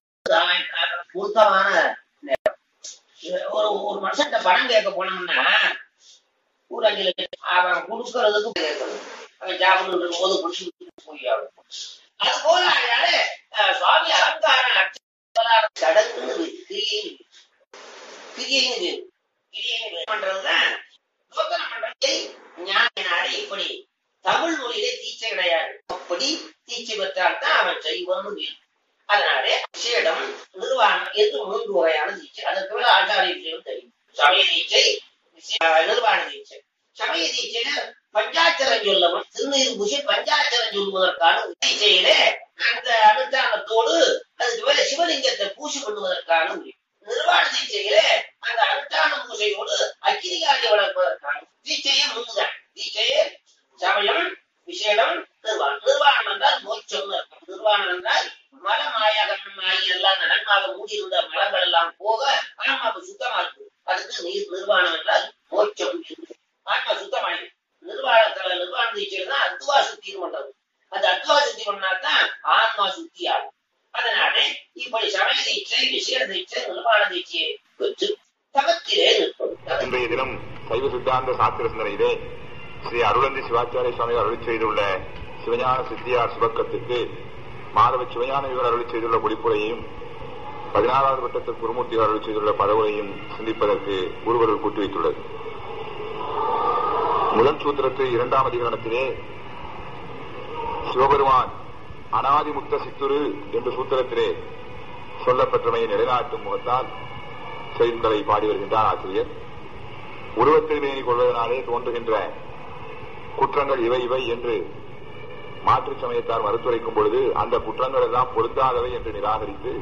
பொருத்தமான நேரம். ஒரு ஒரு மனுஷன்ட்ட பணம் கேட்க போனோம்னா ஒரு அஞ்சு லட்சம் அவன் கொடுக்கறதுக்கு கேட்கணும் அவன் ஜாபம் போது குடிச்சுட்டு போய் ஆகணும் அது போல அதனால அஹ், சுவாமி அலங்காரம் சடங்குன்னு கிரியைன்னு கிரியைன்னு கிரியைன்னு பண்றதுதான் சோதனை பண்றது ஞானினாலே இப்படி தமிழ் மொழியிலே தீச்சை கிடையாது அப்படி தீச்சை பெற்றால் தான் அவன் செய்வன்னு வேணும் அதனால விஷேடம் நிர்வாணம் என்று மூன்று வகையான தீட்சை அதற்கு மேல ஆச்சாரிய விஷயம் தெரியும் சமய தீட்சை விஷய- நிர்வாண தீட்சை சமய தீட்சையில பஞ்சாட்சரம் சொல்லவும் திருநீர் பூசி பஞ்சாட்சரம் சொல்லுவதற்கான தீட்சையிலே அந்த அனுஷ்டானத்தோடு அதுக்கு மேல சிவலிங்கத்தை பூசி கொள்வதற்கான உரி நிர்வாண தீட்சையிலே அந்த அனுஷ்டான பூசையோடு அக்கிரிகாரி வளர்ப்பதற்கான தீட்சையே மூணுதான் தீட்சையே சமயம் விசேடம் நிர்வாணம் நிர்வாணம் என்றால் மோட்சம்னு அர்த்தம் நிர்வாணம் என்றால் மல மாயகம் மாயி எல்லாம் நன்மாக மூடியிருந்த மலங்கள் எல்லாம் போக ஆன்மாவுக்கு சுத்தமா இருக்கு அதுக்கு நீர் நிர்வாணம் என்றால் மோட்சம் என்று. ஆன்மா சுத்தமாயி நிர்வாணத்துல நிர்வாண தீட்சை தான் அத்வா சுத்தி பண்றது அந்த அத்வா சுத்தி பண்ணாதான் ஆன்மா சுத்தி ஆகும் அதனால இப்படி சமய தீட்சை விசேட தீட்சை நிர்வாண தீட்சையை பெற்று தவத்திலே நிற்பது இன்றைய தினம் சைவ சித்தாந்த சாஸ்திர சிந்தனையிலே ஸ்ரீ அருளந்தி சிவாச்சாரிய சுவாமி அருளி செய்துள்ள சிவஞான சித்தியார் சுபக்கத்துக்கு மாதவ சிவஞான இவர் அருளி செய்துள்ள பொடிப்புரையையும் பதினாறாவது வட்டத்தில் குருமூர்த்தி அருளி செய்துள்ள பதவுரையும் சிந்திப்பதற்கு குருவர்கள் கூட்டி வைத்துள்ளது முதல் சூத்திரத்து இரண்டாம் அதிகரணத்திலே சிவபெருமான் அனாதிமுக்த சித்துரு என்ற சூத்திரத்திலே சொல்லப்பெற்றமையை நிலைநாட்டும் முகத்தால் செய்திகளை பாடி வருகின்றார் ஆசிரியர் உருவத்திருமையை கொள்வதனாலே தோன்றுகின்ற குற்றங்கள் இவை இவை என்று மாற்றுச் சமயத்தார் மறுத்துரைக்கும் பொழுது அந்த குற்றங்கள் எல்லாம் பொருந்தாதவை என்று நிராகரித்து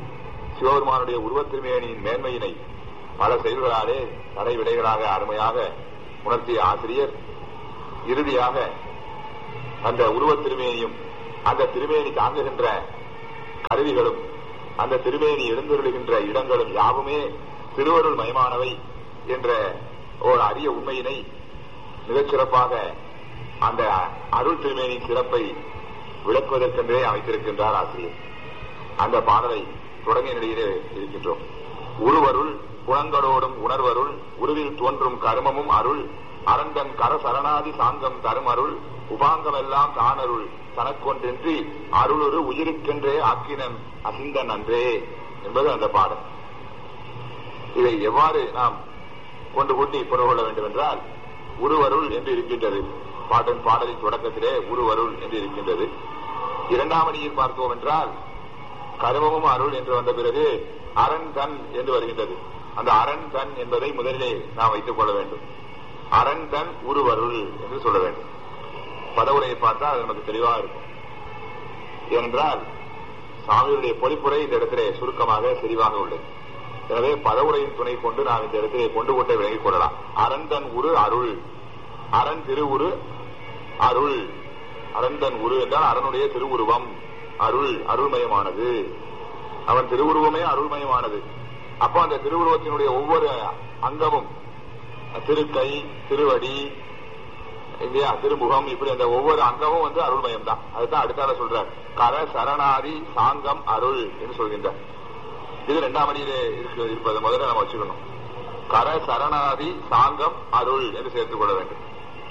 சிவபெருமானுடைய உருவத்திருமேனியின் மேன்மையினை பல செயல்களாலே தடை விடைகளாக அருமையாக உணர்த்திய ஆசிரியர் இறுதியாக அந்த உருவத் திருமேனியும் அந்த திருமேனி தாங்குகின்ற கருவிகளும் அந்த திருமேனி எழுந்தருளுகின்ற இடங்களும் யாவுமே திருவருள் மயமானவை என்ற ஒரு அரிய உண்மையினை மிகச் சிறப்பாக அந்த அருள் திருமேனியின் சிறப்பை விளக்குவதற்கென்றே அமைத்திருக்கின்றார் ஆசிரியர் அந்த பாடலை தொடங்கிய நிலையிலே இருக்கின்றோம் உருவருள் குணங்களோடும் உணர்வருள் உருவில் தோன்றும் கருமமும் அருள் அரந்தன் கர சரணாதி சாங்கம் தரும் அருள் உபாங்கமெல்லாம் தானருள் தனக்கொன்றின்றி அருளொரு உயிருக்கென்றே ஆக்கினன் அசிந்தன் அன்றே என்பது அந்த பாடல் இதை எவ்வாறு நாம் கொண்டு கூட்டி புரிந்து கொள்ள வேண்டும் என்றால் உருவருள் என்று இருக்கின்றது பாட்டின் பாடலின் தொடக்கத்திலே உருவருள் என்று இருக்கின்றது இரண்டாம் அணியில் பார்த்தோம் என்றால் கருமமும் அருள் என்று வந்த பிறகு அரண் தன் என்று வருகின்றது அந்த அரண் தன் என்பதை முதலிலே நாம் வைத்துக் கொள்ள வேண்டும் அரண் தன் உருவருள் என்று சொல்ல வேண்டும் பதவுரையை பார்த்தால் அது நமக்கு தெளிவாக இருக்கும் ஏனென்றால் சாமியுடைய பொழிப்புரை இந்த இடத்திலே சுருக்கமாக செறிவாக உள்ளது எனவே பதவுரையின் துணை கொண்டு நாம் இந்த இடத்திலே கொண்டு கொண்டே விளங்கிக் கொள்ளலாம் அரந்தன் உரு அருள் அரண் திருவுரு அருள் அரந்தன் உரு என்றால் அரணுடைய திருவுருவம் அருள் அருள்மயமானது அவன் திருவுருவமே அருள்மயமானது அப்போ அந்த திருவுருவத்தினுடைய ஒவ்வொரு அங்கமும் திருக்கை திருவடி இல்லையா திருமுகம் இப்படி அந்த ஒவ்வொரு அங்கமும் வந்து அருள்மயம் தான் அதுதான் அடுத்தால சொல்றார் கர சரணாதி சாங்கம் அருள் என்று சொல்கின்றார் இது இரண்டாம் அடியிலே இருக்கு இருப்பது முதல்ல நம்ம வச்சுக்கணும் கர சரணாதி சாங்கம் அருள் என்று சேர்த்துக் கொள்ள வேண்டும்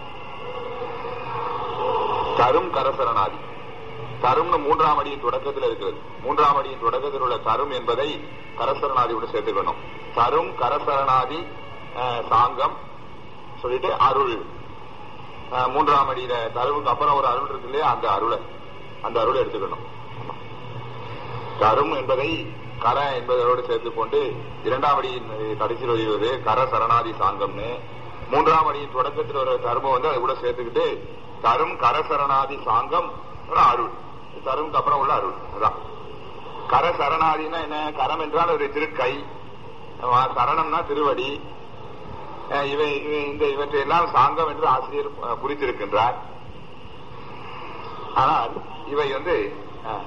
தரும் கரசரணாதி தரும்னு மூன்றாம் அடியின் தொடக்கத்தில் இருக்கிறது மூன்றாம் அடியின் தொடக்கத்தில் உள்ள தரும் என்பதை கரசரணாதியோடு சேர்த்துக்கணும் தரும் கரசரணாதி அஹ், சாங்கம் சொல்லிட்டு அருள் அஹ், மூன்றாம் அடியில தருவுக்கு அப்புறம் ஒரு அருள் இருக்கு இல்லையா அந்த அருளை அந்த அருளை எடுத்துக்கணும் ஆமா. தரும் என்பதை கர என்பதோடு சேர்த்துக் கொண்டு இரண்டாம் அடியின் கடைசியில் வருவது கர சரணாதி சாங்கம்னு மூன்றாம் அடியின் தொடக்கத்தில் வர தருமம் வந்து அதை கூட சேர்த்துக்கிட்டு தரும் கர சரணாதி சாங்கம் ஒரு அருள் தரும்க்கு அப்புறம் உள்ள அருள் அதான் கர சரணாதினா என்ன கரம் என்றால் ஒரு திருக்கை ஆமா, சரணம்னா திருவடி அஹ் இவை இவை- இந்த இவற்றையெல்லாம் சாங்கம் என்று ஆசிரியர் அஹ், குறித்திருக்கின்றார் ஆனால் இவை வந்து அஹ்,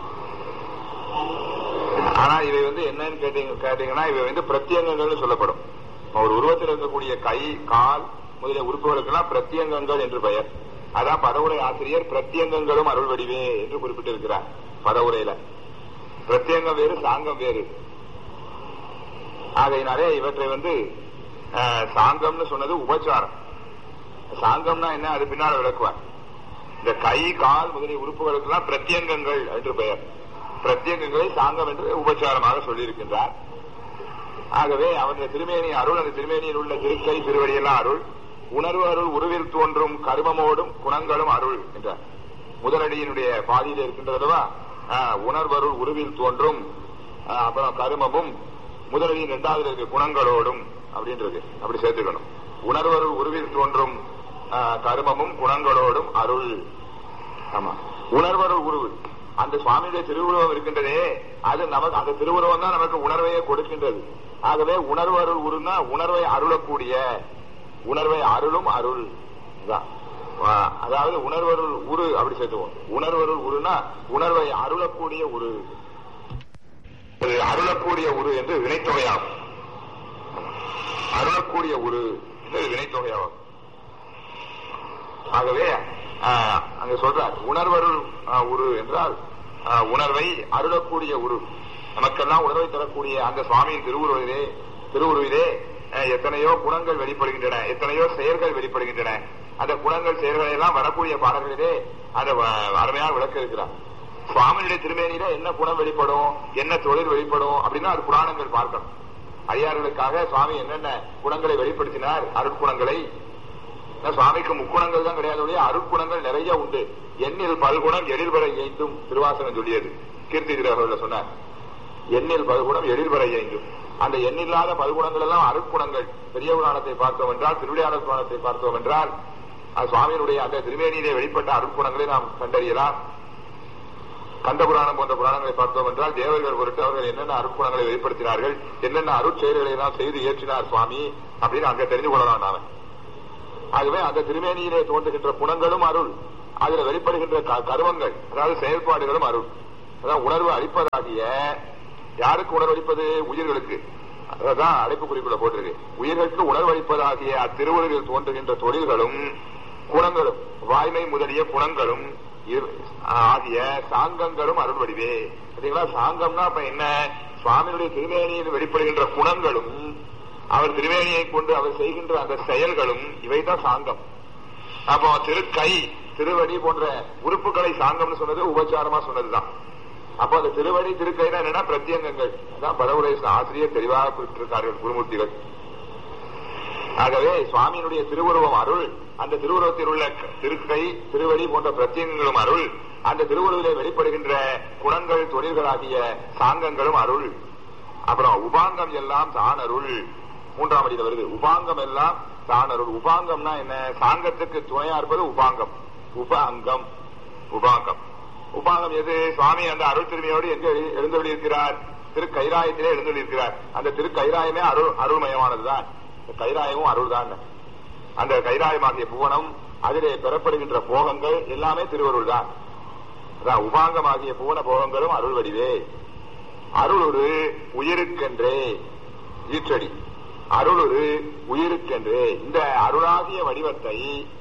ஆனா இவை வந்து என்னன்னு கேட்டீங்க கேட்டீங்கன்னா இவை வந்து பிரத்யங்கங்கள் சொல்லப்படும் ஒரு உருவத்தில் இருக்கக்கூடிய கை கால் முதலிய உறுப்புகளுக்கெல்லாம் பிரத்யங்கங்கள் என்று பெயர் அதான் பதவுரை ஆசிரியர் பிரத்யங்கங்களும் அருள் வடிவே என்று குறிப்பிட்டிருக்கிறார் பதவுரையில பிரத்யங்கம் வேறு சாங்கம் வேறு ஆகையினாலே இவற்றை வந்து அஹ், சாங்கம்னு சொன்னது உபச்சாரம் சாங்கம்னா என்ன அது பின்னால் விளக்குவார் இந்த கை கால் முதலிய உறுப்புகளுக்கெல்லாம் பிரத்யங்கங்கள் என்று பெயர் பிரத்யங்கங்களை சாங்கம் என்று உபச்சாரமாக சொல்லியிருக்கின்றார் ஆகவே அவருடைய திருமேனி அருள் அந்த திருமேனியில் உள்ள திருக்கை திருவடியெல்லாம் அருள் உணர்வு அருள் உருவில் தோன்றும் கருமமோடும் குணங்களும் அருள் என்றார் முதலடியினுடைய பாதியில் இருக்கின்றதவா உணர்வருள் உருவில் தோன்றும் ஆஹ், அப்புறம் கருமமும் முதலடியின் இரண்டாவது இருக்க குணங்களோடும் அப்படின்றது அப்படி சேர்த்துக்கணும் உணர்வருள் உருவில் தோன்றும் ஆஹ், கருமமும் குணங்களோடும் அருள் ஆமா உணர்வருள் உருவு அந்த சுவாமியுடைய திருவுருவம் இருக்கின்றதே அது நமக்கு அந்த திருவுருவம் தான் நமக்கு உணர்வையே கொடுக்கின்றது ஆகவே உணர்வருள் உருன்னா உணர்வை அருளக்கூடிய உணர்வை அருளும் அருள் தான். ஆ, அதாவது உணர்வருள் உரு அப்படி சேர்த்துவோம் உணர்வருள் உருனா உணர்வை அருளக்கூடிய உரு இது அருளக்கூடிய உரு என்று வினைத்தொகையாகும் அருளக்கூடிய உரு என்று வினைத்தொகையாகும் ஆகவே ஆஹ், அங்க சொல்றார் உணர்வருள் ஆஹ், உரு என்றால் ஆஹ், உணர்வை அருளக்கூடிய உரு நமக்கெல்லாம் உணர்வை தரக்கூடிய அந்த சுவாமியின் திருவுருவிலே திருவுருவிலே ஆஹ், எத்தனையோ குணங்கள் வெளிப்படுகின்றன எத்தனையோ செயல்கள் வெளிப்படுகின்றன அந்த குணங்கள் செயல்களை எல்லாம் வரக்கூடிய பாடல்களிலே அந்த வ- அருமையான விளக்க இருக்கிறார் சுவாமியுடைய திருமேனியில என்ன குணம் வெளிப்படும் என்ன தொழில் வெளிப்படும் அப்படின்னா அது புராணங்கள் பார்க்கணும் ஐயார்களுக்காக சுவாமி என்னென்ன குணங்களை வெளிப்படுத்தினார் அருட்குணங்களை ஏன்னா சுவாமிக்கு முக்குணங்கள் தான் கிடையாது ஒழிய அருட்குணங்கள் நிறைய உண்டு எண்ணில் பல்குணம் எழில்வரை ஐந்தும் திருவாசகம் சொல்லியது கீர்த்தி திருவர்கள் சொன்னார் எண்ணில் பல்குணம் எழில்வரை ஐந்தும் அந்த எண்ணில்லாத பல்குணங்கள் எல்லாம் அருட்குணங்கள் பெரிய புராணத்தை பார்த்தோம் என்றால் திருவிளையாடல் புராணத்தை பார்த்தோம் என்றால் அது சுவாமியினுடைய அந்த திருமேனியிலே வெளிப்பட்ட அருட்குணங்களை நாம் கண்டறியலாம் கந்த புராணம் போன்ற புராணங்களை பார்த்தோம் என்றால் தேவர்கள் பொருட்டு அவர்கள் என்னென்ன அருட்குணங்களை வெளிப்படுத்தினார்கள் என்னென்ன அருட்செயல்களை எல்லாம் செய்து ஏற்றினார் சுவாமி அப்படின்னு அங்க தெரிந்து கொள்ளலாம் நாம ஆகவே அந்த திருமேனியிலே தோன்றுகின்ற குணங்களும் அருள் அதுல வெளிப்படுகின்ற க- கருவங்கள் அதாவது செயல்பாடுகளும் அருள் அதாவது உணர்வு அளிப்பதாகிய யாருக்கு உணர்வளிப்பது உயிர்களுக்கு அதான் அடைப்பு குறிப்புல போட்டிருக்கு உயிர்களுக்கு உணர்வளிப்பதாகிய அத்திருவுருவில் தோன்றுகின்ற தொழில்களும் குணங்களும் வாய்மை முதலிய குணங்களும் இரு- ஆகிய சாங்கங்களும் அருள் வடிவே பாத்தீங்களா சாங்கம்னா அப்ப என்ன சுவாமியுடைய திருமேனியில் வெளிப்படுகின்ற குணங்களும் அவர் திருமேனியை கொண்டு அவர் செய்கின்ற அந்த செயல்களும் இவைதான் சாங்கம் அப்போ திருக்கை திருவடி போன்ற உறுப்புகளை சாங்கம்னு சொன்னது உபச்சாரமா சொன்னதுதான் அப்போ அந்த திருவடி திருக்கைனா என்னன்னா பிரத்யங்கங்கள் அதான் பரவுரை ஆசிரியர் தெளிவாக குறிப்பிட்டிருக்கார்கள் குருமூர்த்திகள் ஆகவே சுவாமியினுடைய திருவுருவம் அருள் அந்த திருவுருவத்தில் உள்ள திருக்கை திருவடி போன்ற பிரத்யங்களும் அருள் அந்த திருவுருவிலே வெளிப்படுகின்ற குணங்கள் தொழில்களாகிய சாங்கங்களும் அருள் அப்புறம் உபாங்கம் எல்லாம் தான் அருள் மூன்றாம் அடியில் வருது உபாங்கம் எல்லாம் தான் அருள் உபாங்கம்னா என்ன சாங்கத்துக்கு துணையா இருப்பது உபாங்கம் உப அங்கம் உபாங்கம் உபாங்கம் எது சுவாமி அந்த அருள் திருமையோடு எங்க எழு- எழுந்தருளி இருக்கிறார் திரு கைராயத்திலே எழுந்தருளி இருக்கிறார் அந்த திரு கைராயமே அருள் அருள்மயமானதுதான் இந்த கைராயமும் அருள் தான் அந்த கைராயமாகிய புவனம் அதிலே பெறப்படுகின்ற போகங்கள் எல்லாமே திருவருள் தான் அதான் உபாங்கமாகிய புவன போகங்களும் அருள் வடிவே அருள் ஒரு உயிருக்கென்றே ஈற்றடி அருள் ஒரு உயிருக்கென்றே இந்த அருளாகிய வடிவத்தை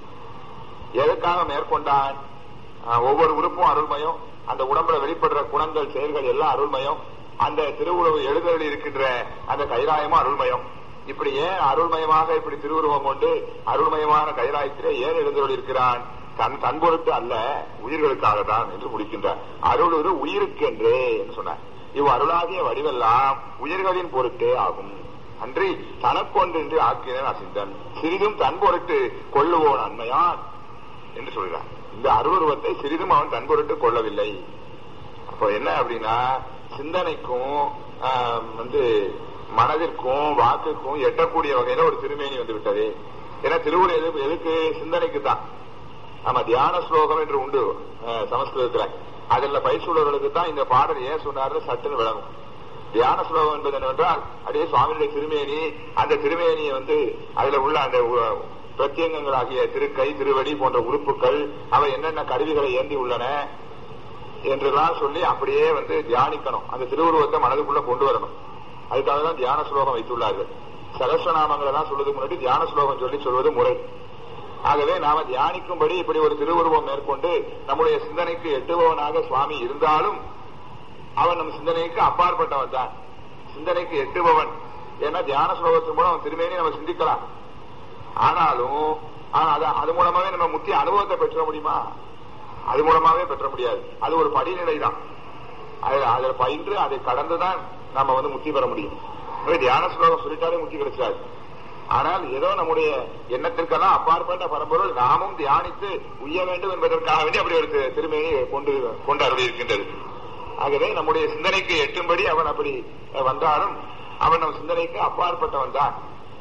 எதற்காக மேற்கொண்டான் ஆஹ், ஒவ்வொரு உறுப்பும் அருள்மயம் அந்த உடம்புல வெளிப்படுற குணங்கள் செயல்கள் எல்லாம் அருள்மயம் அந்த திருவுருவு எழுதலில் இருக்கின்ற அந்த கைலாயமும் அருள்மயம் இப்படி ஏன் அருள்மயமாக இப்படி திருவுருவம் கொண்டு அருள்மயமான கைலாயத்திலே ஏன் எழுந்தருள் இருக்கிறான் தன் தன் பொருட்டு அல்ல உயிர்களுக்காக தான் என்று முடிக்கின்றார் அருள் ஒரு உயிருக்கென்றே என்று சொன்னார் இவ் அருளாகிய வடிவெல்லாம் உயிர்களின் பொருட்டே ஆகும் அன்றி தனக்கொன்று ஆக்கினேன் அசிந்தன் சிறிதும் தன் பொருட்டு கொள்ளுவோன் அண்மையான் என்று சொல்கிறார் இந்த அருவுருவத்தை சிறிதும் அவன் தன் பொருட்டு கொள்ளவில்லை அப்போ என்ன அப்படின்னா சிந்தனைக்கும் ஆஹ், வந்து மனதிற்கும் வாக்குக்கும் எட்டக்கூடிய வகையில ஒரு திருமேனி வந்து விட்டது ஏன்னா திருவுரு எது எதுக்கு சிந்தனைக்கு தான் ஆமா தியான ஸ்லோகம் என்று உண்டு ஆஹ், சமஸ்கிருதத்துல அதுல பயிற்சியுள்ளவர்களுக்கு தான் இந்த பாடல் ஏன் சொன்னார்னு சட்டுன்னு விளங்கும் தியான ஸ்லோகம் என்பது என்னவென்றால் அப்படியே சுவாமியுடைய திருமேனி அந்த திருமேனியை வந்து அதுல உள்ள அந்த உ- பிரத்யங்கங்களாகிய திருக்கை திருவடி போன்ற உறுப்புகள் அவை என்னென்ன கருவிகளை ஏந்தி உள்ளன என்றெல்லாம் சொல்லி அப்படியே வந்து தியானிக்கணும் அந்த திருவுருவத்தை மனதுக்குள்ள கொண்டு வரணும் அதுக்காக தான் தியான ஸ்லோகம் வைத்துள்ளார்கள் சகஸ்ரநாமங்களை எல்லாம் சொல்றதுக்கு முன்னாடி தியான ஸ்லோகம் சொல்லி சொல்வது முறை ஆகவே நாம தியானிக்கும்படி இப்படி ஒரு திருவுருவம் மேற்கொண்டு நம்முடைய சிந்தனைக்கு எட்டுபவனாக சுவாமி இருந்தாலும் அவன் நம் சிந்தனைக்கு அப்பாற்பட்டவன் தான் சிந்தனைக்கு எட்டுபவன் ஏன்னா தியான ஸ்லோகத்தின் மூலம் அவன் திருமேனி நம்ம சிந்திக்கலாம் ஆனாலும் ஆனா அது அது மூலமாவே நம்ம முக்கிய அனுபவத்தை பெற்ற முடியுமா அது மூலமாவே பெற்ற முடியாது அது ஒரு படிநிலை தான் அது அதில் பயின்று அதை கடந்துதான் நம்ம வந்து முக்தி பெற முடியும் எனவே தியான ஸ்லோகம் சொல்லிட்டாலே முக்தி கிடைச்சாது ஆனால் ஏதோ நம்முடைய எண்ணத்திற்கெல்லாம் அப்பாற்பட்ட பரம்பொருள் நாமும் தியானித்து உய்ய வேண்டும் என்பதற்காக வேண்டி அப்படி ஒரு தி- திருமேனி கொண்டு கொண்டு அருளி இருக்கின்றது ஆகவே நம்முடைய சிந்தனைக்கு எட்டும்படி அவன் அப்படி அஹ், வந்தாலும் அவன் நம் சிந்தனைக்கு அப்பாற்பட்டவன் தான்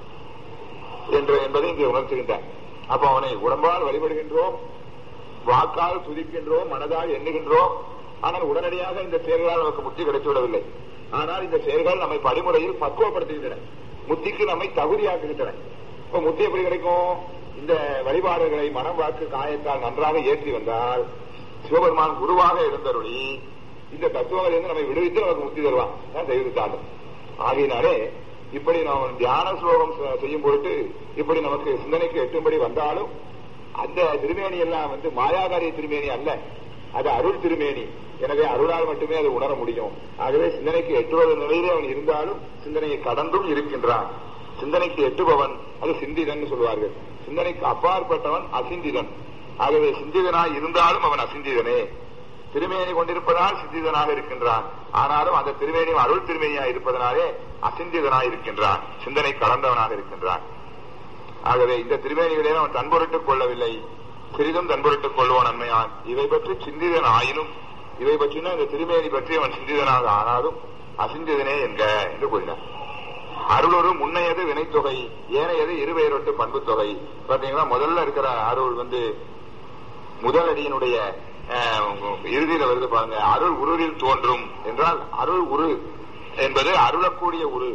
என்று என்பதை இங்கே உணர்த்துகின்றான் அப்ப அவனை உடம்பால் வழிபடுகின்றோம் வாக்கால் துதிக்கின்றோம் மனதால் எண்ணுகின்றோம் ஆனால் உடனடியாக இந்த செயல்களால் நமக்கு முக்தி கிடைத்து விடவில்லை ஆனால் இந்த செயல்கள் நம்மை படிமுறையில் பக்குவப்படுத்துகின்றன முத்திக்கு நம்மை தகுதியாக்குகின்றன இப்ப முத்தி எப்படி கிடைக்கும் இந்த வழிபாடுகளை மனம் வாக்கு காயத்தால் நன்றாக ஏற்றி வந்தால் சிவபெருமான் குருவாக இருந்தருளி இந்த தத்துவங்களை இருந்து நம்மை விடுவித்து நமக்கு முக்தி தருவான் தான் தெய்வத்தாண்டும் ஆகையினாலே இப்படி நாம் தியான ஸ்லோகம் செ- செய்யும் பொருட்டு இப்படி நமக்கு சிந்தனைக்கு எட்டும்படி வந்தாலும் அந்த திருமேனி எல்லாம் வந்து மாயாகாரிய திருமேனி அல்ல அது அருள் திருமேனி எனவே அருளால் மட்டுமே அதை உணர முடியும் ஆகவே சிந்தனைக்கு எட்டுவது நிலையிலே அவன் இருந்தாலும் சிந்தனையை கடந்தும் இருக்கின்றான் சிந்தனைக்கு எட்டுபவன் அது சிந்திதன் சொல்வார்கள் சிந்தனைக்கு அப்பாற்பட்டவன் அசிந்திதன் ஆகவே சிந்திதனாய் இருந்தாலும் அவன் அசிந்திதனே திருமேனி கொண்டிருப்பதால் சிந்திதனாக இருக்கின்றான் ஆனாலும் அந்த திருமேனியும் அருள் திருமேனியாக இருப்பதனாலே அசிந்திதனாய் இருக்கின்றான் சிந்தனை கலந்தவனாக இருக்கின்றான் ஆகவே இந்த திருமேனிகளே அவன் தன்பொருட்டுக் கொள்ளவில்லை சிறிதும் தன்பொருட்டுக் கொள்வோன் நன்மையான் இவை பற்றி சிந்திதன் ஆயினும் இவை பற்றின இந்த திருமேனி பற்றி அவன் சிந்திதனாக ஆனாலும் அசிந்திதனே என்க என்று கூறினார் அருளொரு முன்னையது வினைத்தொகை ஏனையது இருவேரொட்டு பண்பு தொகை பாத்தீங்கன்னா முதல்ல இருக்கிற அருள் வந்து முதல் அடியினுடைய அஹ், இறுதியில வருது பாருங்க அருள் உருவில் தோன்றும் என்றால் அருள் உரு என்பது அருளக்கூடிய உரு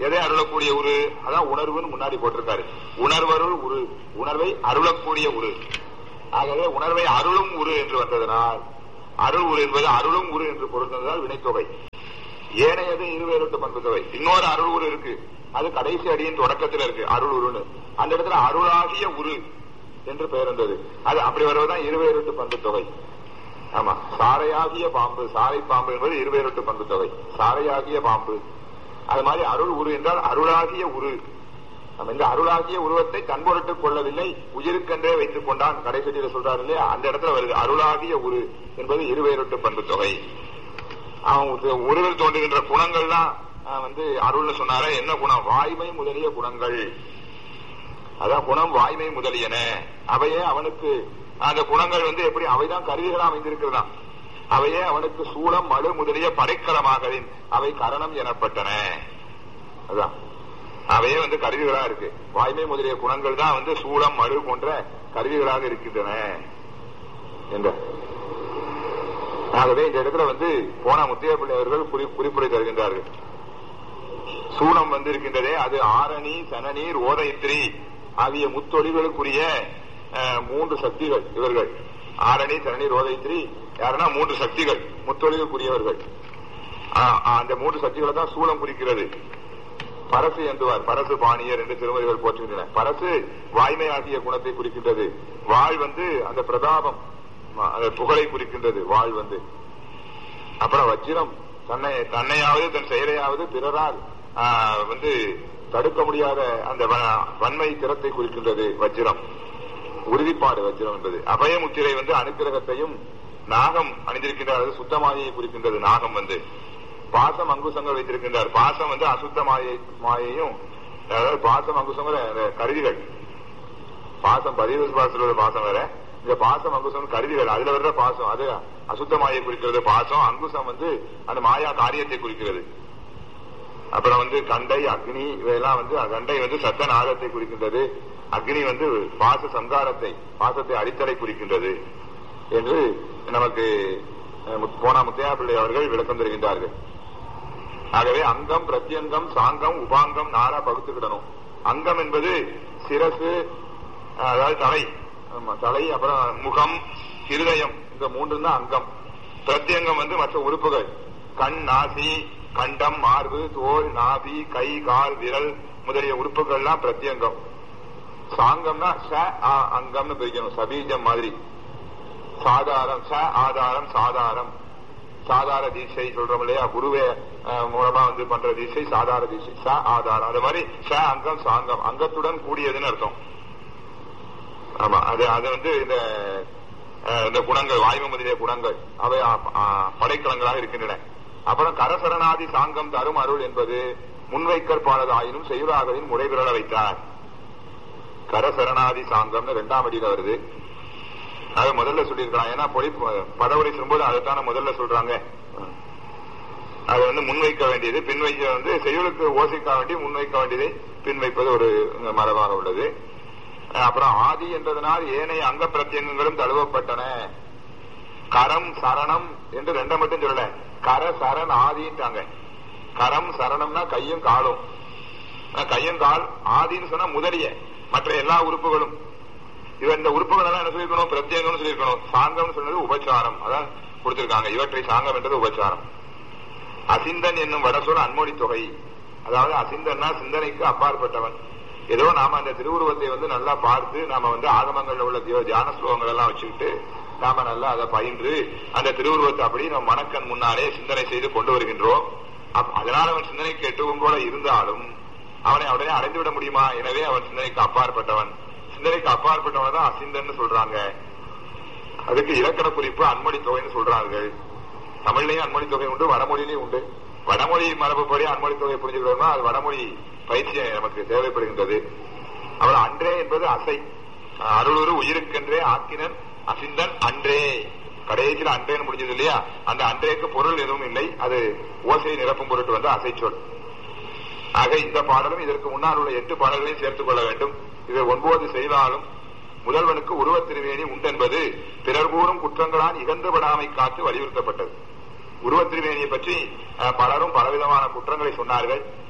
எதை அருளக்கூடிய உரு அதான் உணர்வுன்னு முன்னாடி போட்டிருக்காரு உணர்வருள் உரு உணர்வை அருளக்கூடிய உரு ஆகவே உணர்வை அருளும் உரு என்று வந்ததனால் அருள் உரு என்பது அருளும் உரு என்று பொருந்ததால் வினைத்தொகை ஏனையது இருவேறுட்டு பண்பு தொகை இன்னொரு அருள் உரு இருக்கு அது கடைசி அடியின் தொடக்கத்தில் இருக்கு அருள் உருன்னு அந்த இடத்துல அருளாகிய உரு என்று பெயர் இருந்தது அது அப்படி வருவதுதான் இருவேறுட்டு பண்பு தொகை ஆமா சாரையாகிய பாம்பு சாரை பாம்பு என்பது இருவேறுட்டு பண்பு தொகை சாரையாகிய பாம்பு அது மாதிரி அருள் உரு என்றால் அருளாகிய உரு நம்ம இந்த அருளாகிய உருவத்தை தன்பொருட்டு கொள்ளவில்லை உயிருக்கென்றே வைத்துக் கொண்டான் கடைசியில சொல்றாரு இல்லையா அந்த இடத்துல வருது அருளாகிய உரு என்பது இருவேறுட்டு பண்பு தொகை அவன் உருவில் தோன்றுகின்ற குணங்கள்லாம் ஆஹ், வந்து அருள்னு சொன்னாரே என்ன குணம் வாய்மை முதலிய குணங்கள் அதான் குணம் வாய்மை முதலியன அவையே அவனுக்கு அந்த குணங்கள் வந்து எப்படி அவைதான் கருவிகளா அமைந்திருக்கிறதா அவையே அவனுக்கு சூளம் மழு முதலிய படைக்கலமாகலின் அவை கரணம் எனப்பட்டன அதான் அவையே வந்து கருவிகளா இருக்கு வாய்மை முதலிய குணங்கள் தான் வந்து சூளம் மழு போன்ற கருவிகளாக இருக்கின்றன என்ற ஆகவே இந்த இடத்துல வந்து போன முத்திய பிள்ளை அவர்கள் குறி- குறிப்புரை தருகின்றார்கள் சூளம் வந்து இருக்கின்றதே அது ஆரணி சனநீர் ஓதைத்திரி ஆகிய முத்தொழிகளுக்குரிய அஹ், மூன்று சக்திகள் இவர்கள் ஆரணி சனநீர் ஓதைத்திரி யாருன்னா மூன்று சக்திகள் முத்தொழிலுக்குரியவர்கள் ஆஹ், அந்த மூன்று சக்திகளை தான் சூளம் குறிக்கிறது பரசு என்றுவார் பரசு பாணியர் என்று திருமதிகள் போற்றுகின்றன பரசு வாய்மை ஆகிய குணத்தை குறிக்கின்றது வாழ் வந்து அந்த பிரதாபம் ம- அந்த புகழை குறிக்கின்றது வாழ் வந்து அப்புறம் வஜ்ரம் தன்னை தன்னையாவது தன் செயலையாவது பிறரால் ஆ, வந்து தடுக்க முடியாத அந்த வ- வன்மை திறத்தை குறிக்கின்றது வஜ்ரம் உறுதிப்பாடு வஜ்ரம் என்பது அபய முத்திரை வந்து அனுக்கிரகத்தையும் நாகம் அணிந்திருக்கின்றார் அது சுத்தமாயை குறிக்கின்றது நாகம் வந்து பாசம் அங்குசங்கள் வைத்திருக்கின்றார் பாசம் வந்து அசுத்த மாயை மாயையும் அதாவது பாசம் அங்குசங்கள் அந்த கருவிகள் பாசம் பதிவு பாசத்தில் உள்ள பாசம் வேற இந்த பாசம் அங்குசம் கருவிகள் அதுல வர்ற பாசம் அது அசுத்த மாயை குறிக்கிறது பாசம் அங்குசம் வந்து அந்த மாயா காரியத்தை குறிக்கிறது அப்புறம் வந்து கண்டை அக்னி இவையெல்லாம் வந்து கண்டை வந்து சத்த நாகத்தை குறிக்கின்றது அக்னி வந்து பாச சங்காரத்தை பாசத்தை அடித்தலை குறிக்கின்றது என்று நமக்கு அஹ், முத்- போனா முத்தையா பிள்ளை அவர்கள் விளக்கம் தருகின்றார்கள் ஆகவே அங்கம் பிரத்யங்கம் சாங்கம் உபாங்கம் நாரா பகுத்துக்கிடணும் அங்கம் என்பது சிரசு அஹ், அதாவது தலை ஆமா, தலை அப்புறம் முகம் இருதயம் இந்த மூன்று தான் அங்கம் பிரத்யங்கம் வந்து மற்ற உறுப்புகள் கண் நாசி கண்டம் மார்பு தோல் நாபி கை கால் விரல் முதலிய உறுப்புகள்லாம் பிரத்யங்கம் சாங்கம்னா ச ஆ, அங்கம்னு பிரிக்கணும் சபீஜம் மாதிரி சாதாரம் ச ஆதாரம் சாதாரம் சாதார தீட்சை சொல்றோம் இல்லையா குருவே அஹ், மூலமா வந்து பண்ற தீட்சை சாதார தீட்சை ச ஆதாரம் அது மாதிரி ச அங்கம் சாங்கம் அங்கத்துடன் கூடியதுன்னு அர்த்தம் ஆமா அது அது வந்து இந்த அஹ், இந்த குணங்கள் வாய்மை முதலிய குணங்கள் அவை அ- அ- படைக்கலங்களாக இருக்கின்றன அப்புறம் கரசரணாதி சாங்கம் தரும் அருள் என்பது முன்வைக்கற்பாளதாயினும் செய்யுளாகவின் முறைவிரல வைத்தார் கரசரணாதி சாங்கம்னு ரெண்டாம் அடியில வருது அது முதல்ல சொல்லியிருக்கலாம் ஏன்னா பொழி பதவுரை சொல்லும்போது அதைத்தானே முதல்ல சொல்றாங்க அது வந்து முன்வைக்க வேண்டியது பின் வைக்க வந்து செய்யுளுக்கு ஓசிக்க வேண்டிய முன்வைக்க வேண்டியதை பின் வைப்பது ஒரு மரபாக உள்ளது அஹ் அப்புறம் ஆதி என்றதனால் ஏனைய அங்க பிரத்யங்கங்களும் தழுவப்பட்டன கரம் சரணம் என்று ரெண்டை மட்டும் சொல்லல கர சரண் ஆதின்ட்டாங்க கரம் சரணம்னா கையும் காலும் அஹ் கையும் கால் ஆதின்னு சொன்னா முதலிய மற்ற எல்லா உறுப்புகளும் இவன் இந்த உறுப்புகள் எல்லாம் என்ன சொல்லிருக்கணும் பிரத்யேகம்னு சொல்லியிருக்கணும் சாங்கம்னு சொன்னது உபச்சாரம் அதான் கொடுத்திருக்காங்க இவற்றை சாங்கம் என்றது உபச்சாரம் அசிந்தன் என்னும் வடசொல் அன்மொழி தொகை அதாவது அசிந்தன்னா சிந்தனைக்கு அப்பாற்பட்டவன் ஏதோ நாம அந்த திருவுருவத்தை வந்து நல்லா பார்த்து நாம வந்து ஆகமங்கள்ல உள்ள தியோ- தியான ஸ்லோகங்கள் எல்லாம் வச்சுக்கிட்டு நாம நல்லா அதை பயின்று அந்த திருவுருவத்தை அப்படி நம்ம மனக்கண் முன்னாலே சிந்தனை செய்து கொண்டு வருகின்றோம் அப்- அதனால அவன் சிந்தனை கெட்டவும் போல இருந்தாலும் அவனை உடனே அடைந்து விட முடியுமா எனவே அவன் சிந்தனைக்கு அப்பாற்பட்டவன் சிந்தனைக்கு அப்பாற்பட்டவன் தான் அசிந்தன்னு சொல்றாங்க அதுக்கு இலக்கண குறிப்பு அன்மொழி தொகைன்னு சொல்றார்கள் தமிழ்லயும் அன்மொழி தொகை உண்டு வடமொழியிலையும் உண்டு வடமொழி மரபுப்படி அன்மொழி தொகை புரிஞ்சுக்கிறோம்னா அது வடமொழி பயிற்சி நமக்கு தேவைப்படுகின்றது அவர் அன்றே என்பது அசை அருளுரு உயிருக்கென்றே ஆக்கினன் அசிந்தன் அன்றே கடைசியில் அன்றேன்னு முடிஞ்சது இல்லையா அந்த அன்றேக்கு பொருள் எதுவும் இல்லை அது ஓசையை நிரப்பும் பொருட்டு வந்து அசைச்சொல் ஆக இந்த பாடலும் இதற்கு முன்னால் உள்ள எட்டு பாடல்களையும் சேர்த்துக் கொள்ள வேண்டும் இதை ஒன்பது செய்தாலும் முதல்வனுக்கு உருவத் திருவேணி உண்டென்பது பிறர் கூறும் குற்றங்களால் இகந்துபடாமை காத்து வலியுறுத்தப்பட்டது உருவத் திருவேணியை பற்றி அஹ், பலரும் பலவிதமான குற்றங்களை சொன்னார்கள்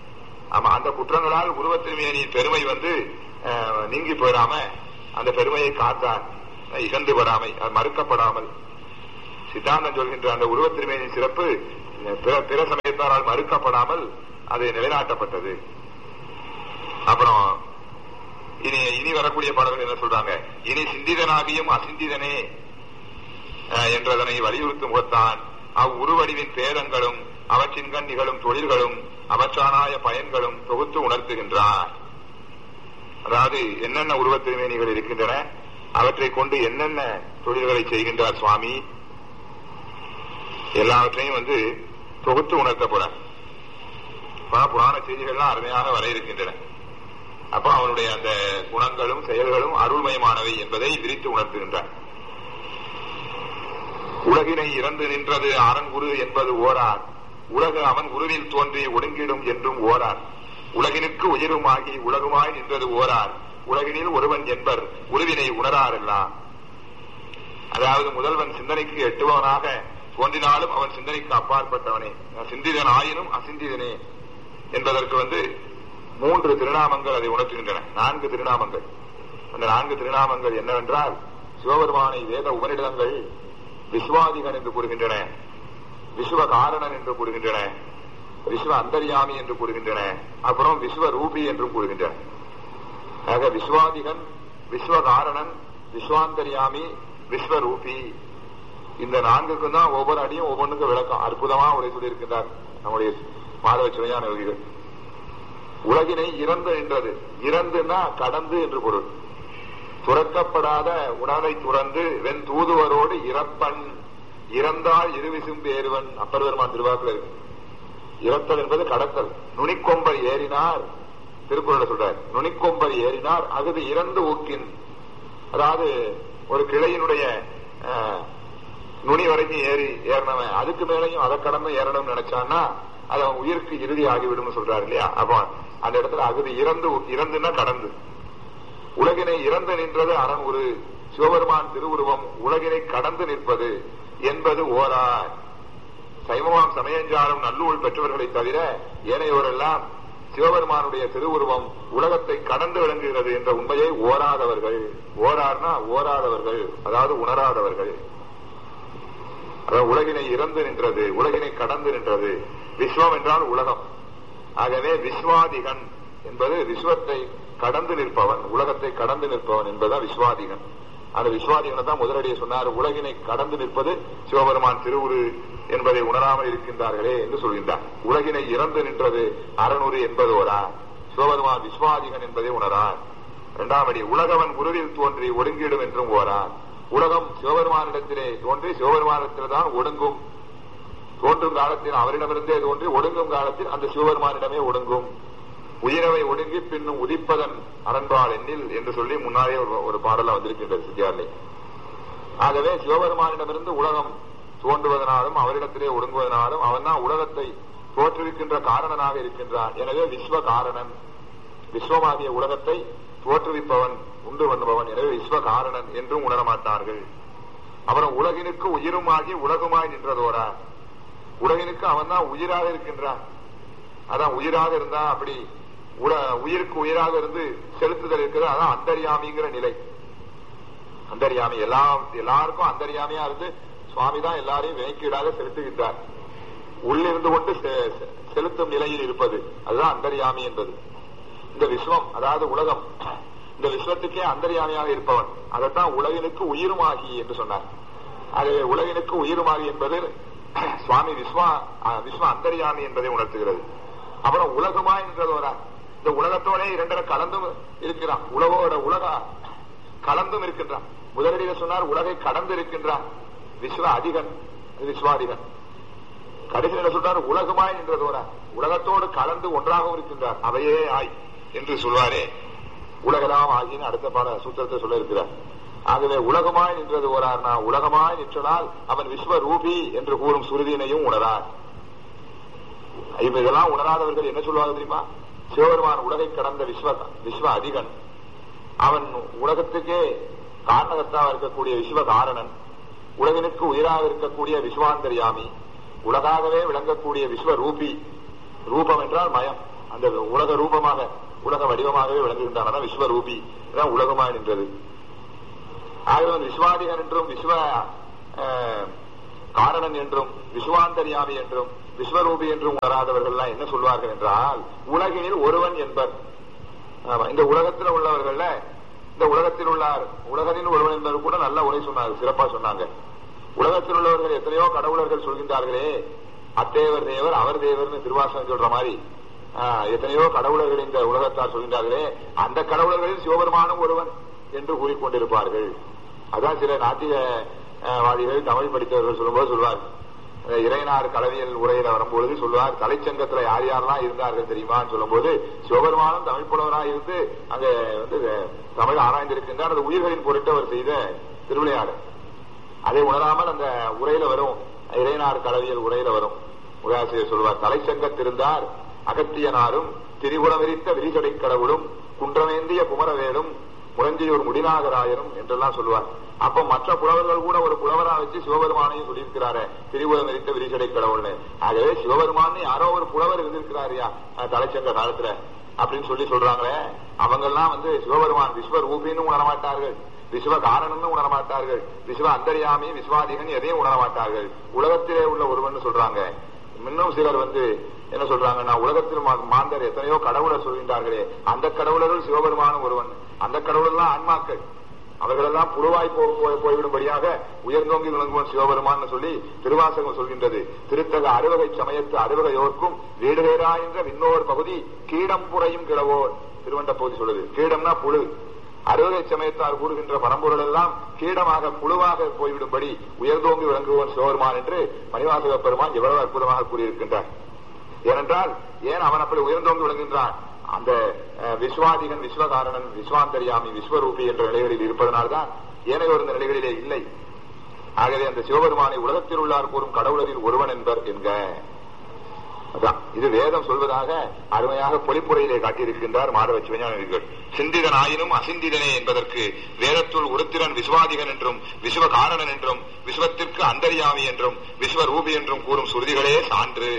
ஆமா அந்த குற்றங்களால் உருவத்திருமேனியின் பெருமை வந்து அஹ், நீங்கி போயிடாம அந்த பெருமையை காத்தார் அஹ், இகந்து படாமை அது மறுக்கப்படாமல் சித்தாந்தம் சொல்கின்ற அந்த உருவத்திருமேனியின் சிறப்பு அஹ், பிற பிற சமயத்தாரால் மறுக்கப்படாமல் அது நிலைநாட்டப்பட்டது அப்புறம் இனி இனி வரக்கூடிய பாடல்கள் என்ன சொல்றாங்க இனி சிந்திதனாகியும் அசிந்திதனே அஹ், என்றதனை வலியுறுத்தும் முகத்தான் அவ்வுருவடிவின் பேதங்களும் அவற்றின்கண் நிகழும் தொழில்களும் அவற்றானாய பயன்களும் தொகுத்து உணர்த்துகின்றார் அதாவது என்னென்ன உருவத்திருமேனிகள் இருக்கின்றன அவற்றை கொண்டு என்னென்ன தொழில்களை செய்கின்றார் சுவாமி எல்லாவற்றையும் வந்து தொகுத்து உணர்த்த போறார் பல புராண செய்திகள்லாம் அருமையாக வர இருக்கின்றன அப்ப அவனுடைய அந்த குணங்களும் செயல்களும் அருள்மயமானவை என்பதை விரித்து உணர்த்துகின்றார் உலகினை இறந்து நின்றது அரண்குரு என்பது ஓரார் உலகு அவன் உருவில் தோன்றி ஒடுங்கிடும் என்றும் ஓரார் உலகினுக்கு உயிருமாகி உலகுமாய் நின்றது ஓரார் உலகினில் ஒருவன் என்பர் உருவினை உணராரெல்லாம் அதாவது முதல்வன் சிந்தனைக்கு எட்டுபவனாக தோன்றினாலும் அவன் சிந்தனைக்கு அப்பாற்பட்டவனே சிந்திதன் ஆயினும் அசிந்திதனே என்பதற்கு வந்து மூன்று திருநாமங்கள் அதை உணர்த்துகின்றன நான்கு திருநாமங்கள் அந்த நான்கு திருநாமங்கள் என்னவென்றால் சிவபெருமானை வேத உபனிடங்கள் விஸ்வாதிகன் என்று கூறுகின்றன விஸ்வ காரணன் என்று கூறுகின்றன விஸ்வ அந்தர்யாமி என்று கூறுகின்றன அப்புறம் விஸ்வ ரூபி என்றும் கூறுகின்றன ஆக விஸ்வாதிகன் விஸ்வ காரணன் விஸ்வாந்தர்யாமி விஸ்வரூபி இந்த நான்குக்கும் தான் ஒவ்வொரு அடியும் ஒவ்வொன்றுக்கும் விளக்கம் அற்புதமா உரை சொல்லியிருக்கின்றார் நம்முடைய மாதவ சிவஞான யோகிகள் உலகினை இறந்து நின்றது இறந்துன்னா கடந்து என்று பொருள் துறக்கப்படாத உணவை துறந்து வெண் தூதுவரோடு இறப்பன் இறந்தால் இருவிசும் பேருவன் அப்பர் பெருமான் திருவாக்குல இருக்கு இறத்தல் என்பது கடத்தல் நுனிக்கொம்பர் ஏறினார் திருக்குறளை சொல்றார் நுனிக்கொம்பர் ஏறினார் அகுது இறந்து ஊக்கின் அதாவது ஒரு கிளையினுடைய அஹ், நுனி வரைக்கும் ஏறி ஏறினவன் அதுக்கு மேலையும் அதை கடந்து ஏறணும்னு நினைச்சான்னா அது அவன் உயிருக்கு இறுதி ஆகிவிடும் சொல்றாரு இல்லையா அப்போ அந்த இடத்துல அகுது இறந்து இறந்துன்னா கடந்து உலகினை இறந்து நின்றது அரண் ஒரு சிவபெருமான் திருவுருவம் உலகினை கடந்து நிற்பது என்பது ஓரார் சைவமாம் சமயஞ்சாரம் நல்லூழ் பெற்றவர்களை தவிர ஏனையோரெல்லாம் சிவபெருமானுடைய திருவுருவம் உலகத்தை கடந்து விளங்குகிறது என்ற உண்மையை ஓராதவர்கள் ஓரார்னா ஓராதவர்கள் அதாவது உணராதவர்கள் அதாவது உலகினை இறந்து நின்றது உலகினை கடந்து நின்றது விஸ்வம் என்றால் உலகம் ஆகவே விஸ்வாதிகன் என்பது விஸ்வத்தை கடந்து நிற்பவன் உலகத்தை கடந்து நிற்பவன் என்பதுதான் விஸ்வாதிகன் அந்த விஸ்வாதிகனை தான் முதலடியை சொன்னார் உலகினை கடந்து நிற்பது சிவபெருமான் திருவுரு என்பதை உணராமல் இருக்கின்றார்களே என்று சொல்கின்றார் உலகினை இறந்து நின்றது அறநூறு என்பது ஓரா சிவபெருமான் விஸ்வாதிகன் என்பதை உணரார் இரண்டாம் அடி உலகவன் உருவில் தோன்றி ஒடுங்கிடும் என்றும் ஓரார் உலகம் சிவபெருமானிடத்திலே தோன்றி சிவபெருமானிடத்தில் தான் ஒடுங்கும் தோன்றும் காலத்தில் அவரிடமிருந்தே தோன்றி ஒடுங்கும் காலத்தில் அந்த சிவபெருமானிடமே ஒடுங்கும் உயிரவை ஒடுங்கி பின்னும் உதிப்பதன் அரண்பால் எண்ணில் என்று சொல்லி முன்னாலே ஒரு ஒரு பாடல வந்திருக்கின்றது சித்தியாரிலே ஆகவே சிவபெருமானிடமிருந்து உலகம் தோன்றுவதனாலும் அவரிடத்திலே ஒடுங்குவதனாலும் அவன் தான் உலகத்தை தோற்றுவிக்கின்ற காரணனாக இருக்கின்றான் எனவே விஸ்வ காரணன் விஸ்வமாகிய உலகத்தை தோற்றுவிப்பவன் உண்டு பண்ணுபவன் எனவே விஸ்வ காரணன் என்றும் உணரமாட்டார்கள் அப்புறம் உலகினுக்கு உயிருமாகி உலகுமாய் நின்றதோரா உலகினுக்கு அவன் தான் உயிராக இருக்கின்றான் அதான் உயிராக இருந்தா அப்படி உல- உயிருக்கு உயிராக இருந்து செலுத்துதல் இருக்கிறது அதான் அந்தரியாமிங்கிற நிலை அந்தரியாமி எல்லா எல்லாருக்கும் அந்தரியாமியா இருந்து சுவாமி தான் எல்லாரையும் வினைக்கீடாக செலுத்துகின்றார் உள்ளிருந்து கொண்டு செ- செ- செலுத்தும் நிலையில் இருப்பது அதுதான் அந்தரியாமி என்பது இந்த விஸ்வம் அதாவது உலகம் இந்த விஸ்வத்துக்கே அந்தரியாமியாக இருப்பவன் அதைத்தான் உலகினுக்கு உயிருமாகி என்று சொன்னார் அது உலகினுக்கு உயிருமாகி என்பது சுவாமி விஸ்வா அஹ், விஸ்வ அந்தரியாமி என்பதை உணர்த்துகிறது அப்புறம் உலகமா என்றது வரா இந்த உலகத்தோட இரண்டரை கலந்தும் இருக்கிறான் உலகோட உலக கலந்தும் இருக்கின்றான் முதலடியில சொன்னார் உலகை கடந்து இருக்கின்றான் விஸ்வ அதிகன் அது விஸ்வாதிகன் கடைசியில் சொல்றார் உலகமாய் நின்றது வரா உலகத்தோடு கலந்து ஒன்றாகவும் இருக்கின்றார் அவையே ஆய் என்று சொல்வாரே உலகலாம் ஆகின்னு அடுத்த பாட சூத்திரத்தை சொல்ல இருக்கிறார் ஆகவே உலகமாய் நின்றது ஓரார்னா உலகமாய் நிற்றனால் அவன் விஸ்வ ரூபி என்று கூறும் சுருதியினையும் உணரார் இப்ப இதெல்லாம் உணராதவர்கள் என்ன சொல்லுவாங்க தெரியுமா சிவபெருமான் உலகை கடந்த விஸ்வ விஸ்வ அதிகன் அவன் உலகத்துக்கே காரணகர்த்தாவா இருக்கக்கூடிய விஸ்வ காரணன் உலகினுக்கு உயிராக இருக்கக்கூடிய விஸ்வாந்தரியாமி உலகாகவே விளங்கக்கூடிய விஸ்வ ரூபி ரூபம் என்றால் மயம் அந்த உலக ரூபமாக உலக வடிவமாகவே விளங்குகின்றான் அதான் விஸ்வரூபி அதான் உலகமாய் நின்றது ஆகவே வந்து விஸ்வாதிகன் என்றும் விஸ்வ அஹ், காரணன் என்றும் விஸ்வாந்தரியாமி என்றும் விஸ்வரூபி என்றும் உணராதவர்கள் என்ன சொல்வார்கள் என்றால் உலகினில் ஒருவன் என்பர் ஆமா, இந்த உலகத்தில் உள்ளவர்கள்ல இந்த உலகத்தில் உள்ளார் உலகனில் ஒருவன் என்பவர் கூட நல்ல உரை சொன்னாங்க சிறப்பா சொன்னாங்க உலகத்தில் உள்ளவர்கள் எத்தனையோ கடவுளர்கள் சொல்கின்றார்களே அத்தேவர் தேவர் அவர் தேவர்னு திருவாசகம் சொல்ற மாதிரி ஆஹ், எத்தனையோ கடவுளர்கள் இந்த உலகத்தார் சொல்கின்றார்களே அந்த கடவுளர்களில் சிவபெருமானும் ஒருவன் என்று கூறிக்கொண்டிருப்பார்கள் அதான் சில நாட்டிய அஹ், வாதிகள் தமிழ் படித்தவர்கள் சொல்லும்போது சொல்வார் அஹ், இறையனார் கலவியல் உரையில வரும்பொழுது சொல்வார் தலைச்சங்கத்துல யார் யாரெல்லாம் இருந்தார்கள் தெரியுமான்னு சொல்லும்போது சிவபெருமானும் தமிழ் புலவராக இருந்து அங்க வந்து அஹ், தமிழ் ஆராய்ந்திருக்கின்றார் அது உயிர்களின் பொருட்டு அவர் செய்த திருவிளையாடு அதை உணராமல் அந்த உரையில வரும் இறையனார் கலவியல் உரையில வரும் உரையாசிரியர் சொல்வார் தலைச்சங்கத்திருந்தார் அகத்தியனாரும் திரிபுரவிரித்த விரிசடை கடவுளும் குன்றமேந்திய குமரவேலும் முரஞ்சியூர் முடிநாகராயரும் என்றெல்லாம் சொல்லுவார் அப்ப மற்ற புலவர்கள் கூட ஒரு புலவரா வச்சு சிவபெருமானையும் சொல்லியிருக்கிறாரு திரிபுரம் எரித்த விரிசடை கடவுள்னு ஆகவே சிவபெருமான் யாரோ ஒரு புலவர் இருந்திருக்கிறாரியா அஹ், தலைச்சங்க காலத்துல அப்படின்னு சொல்லி சொல்றாங்களே அவங்க எல்லாம் வந்து சிவபெருமான் விஸ்வ ரூபின்னு உணர மாட்டார்கள் விஸ்வ காரணம்னு உணர மாட்டார்கள் விஸ்வ அந்தரியாமி விஸ்வாதிகன் எதையும் உணர மாட்டார்கள் உலகத்திலே உள்ள ஒருவன் சொல்றாங்க இன்னும் சிலர் வந்து என்ன சொல்றாங்கன்னா உலகத்தில் மா- மாந்தர் எத்தனையோ கடவுளர் சொல்கின்றார்களே அந்த கடவுளர்கள் சிவபெருமானும் ஒருவன் அந்த கடவுளெல்லாம் ஆன்மாக்கள் அவர்களெல்லாம் புழுவாய் போ- போ- போய்விடும்படியாக உயர்ந்தோங்கி விளங்குவன் சிவபெருமான் சொல்லி திருவாசகம் சொல்கின்றது திருத்தக அறுவகை சமயத்து அறுவகையோர்க்கும் வீடு வேறா என்ற விண்ணோர் பகுதி கீடம் புறையும் கிழவோர் திருவண்ட பகுதி சொல்லுது கீடம்னா புழு அறுவகை சமயத்தார் கூறுகின்ற பரம்பொருள் எல்லாம் கீடமாக புழுவாக போய்விடும்படி உயர்ந்தோங்கி விளங்குவன் சிவபெருமான் என்று மணிவாசக பெருமான் எவ்வளவு அற்புதமாக கூறியிருக்கின்றார் ஏனென்றால் ஏன் அவன் அப்படி உயர்ந்தோங்கி விளங்குகின்றான் அந்த அஹ், விஸ்வாதிகன் விஸ்வகாரணன் விஸ்வாந்தரியாமி விஸ்வரூபி என்ற நிலைகளில் இருப்பதனால்தான் ஏனையோர் இந்த நிலைகளிலே இல்லை ஆகவே அந்த சிவபெருமானை உலகத்தில் உள்ளார் கூறும் கடவுளரில் ஒருவன் என்பர் என்க அதான் இது வேதம் சொல்வதாக அருமையாக பொலிப்புரையிலே காட்டியிருக்கின்றார் மாதவ சிவஞானிகள் சிந்திதன் ஆயினும் அசிந்திதனே என்பதற்கு வேதத்துள் உருத்திரன் விஸ்வாதிகன் என்றும் விஸ்வ காரணன் என்றும் விஸ்வத்திற்கு அந்தரியாமி என்றும் விஸ்வரூபி என்றும் கூறும் சுருதிகளே சான்று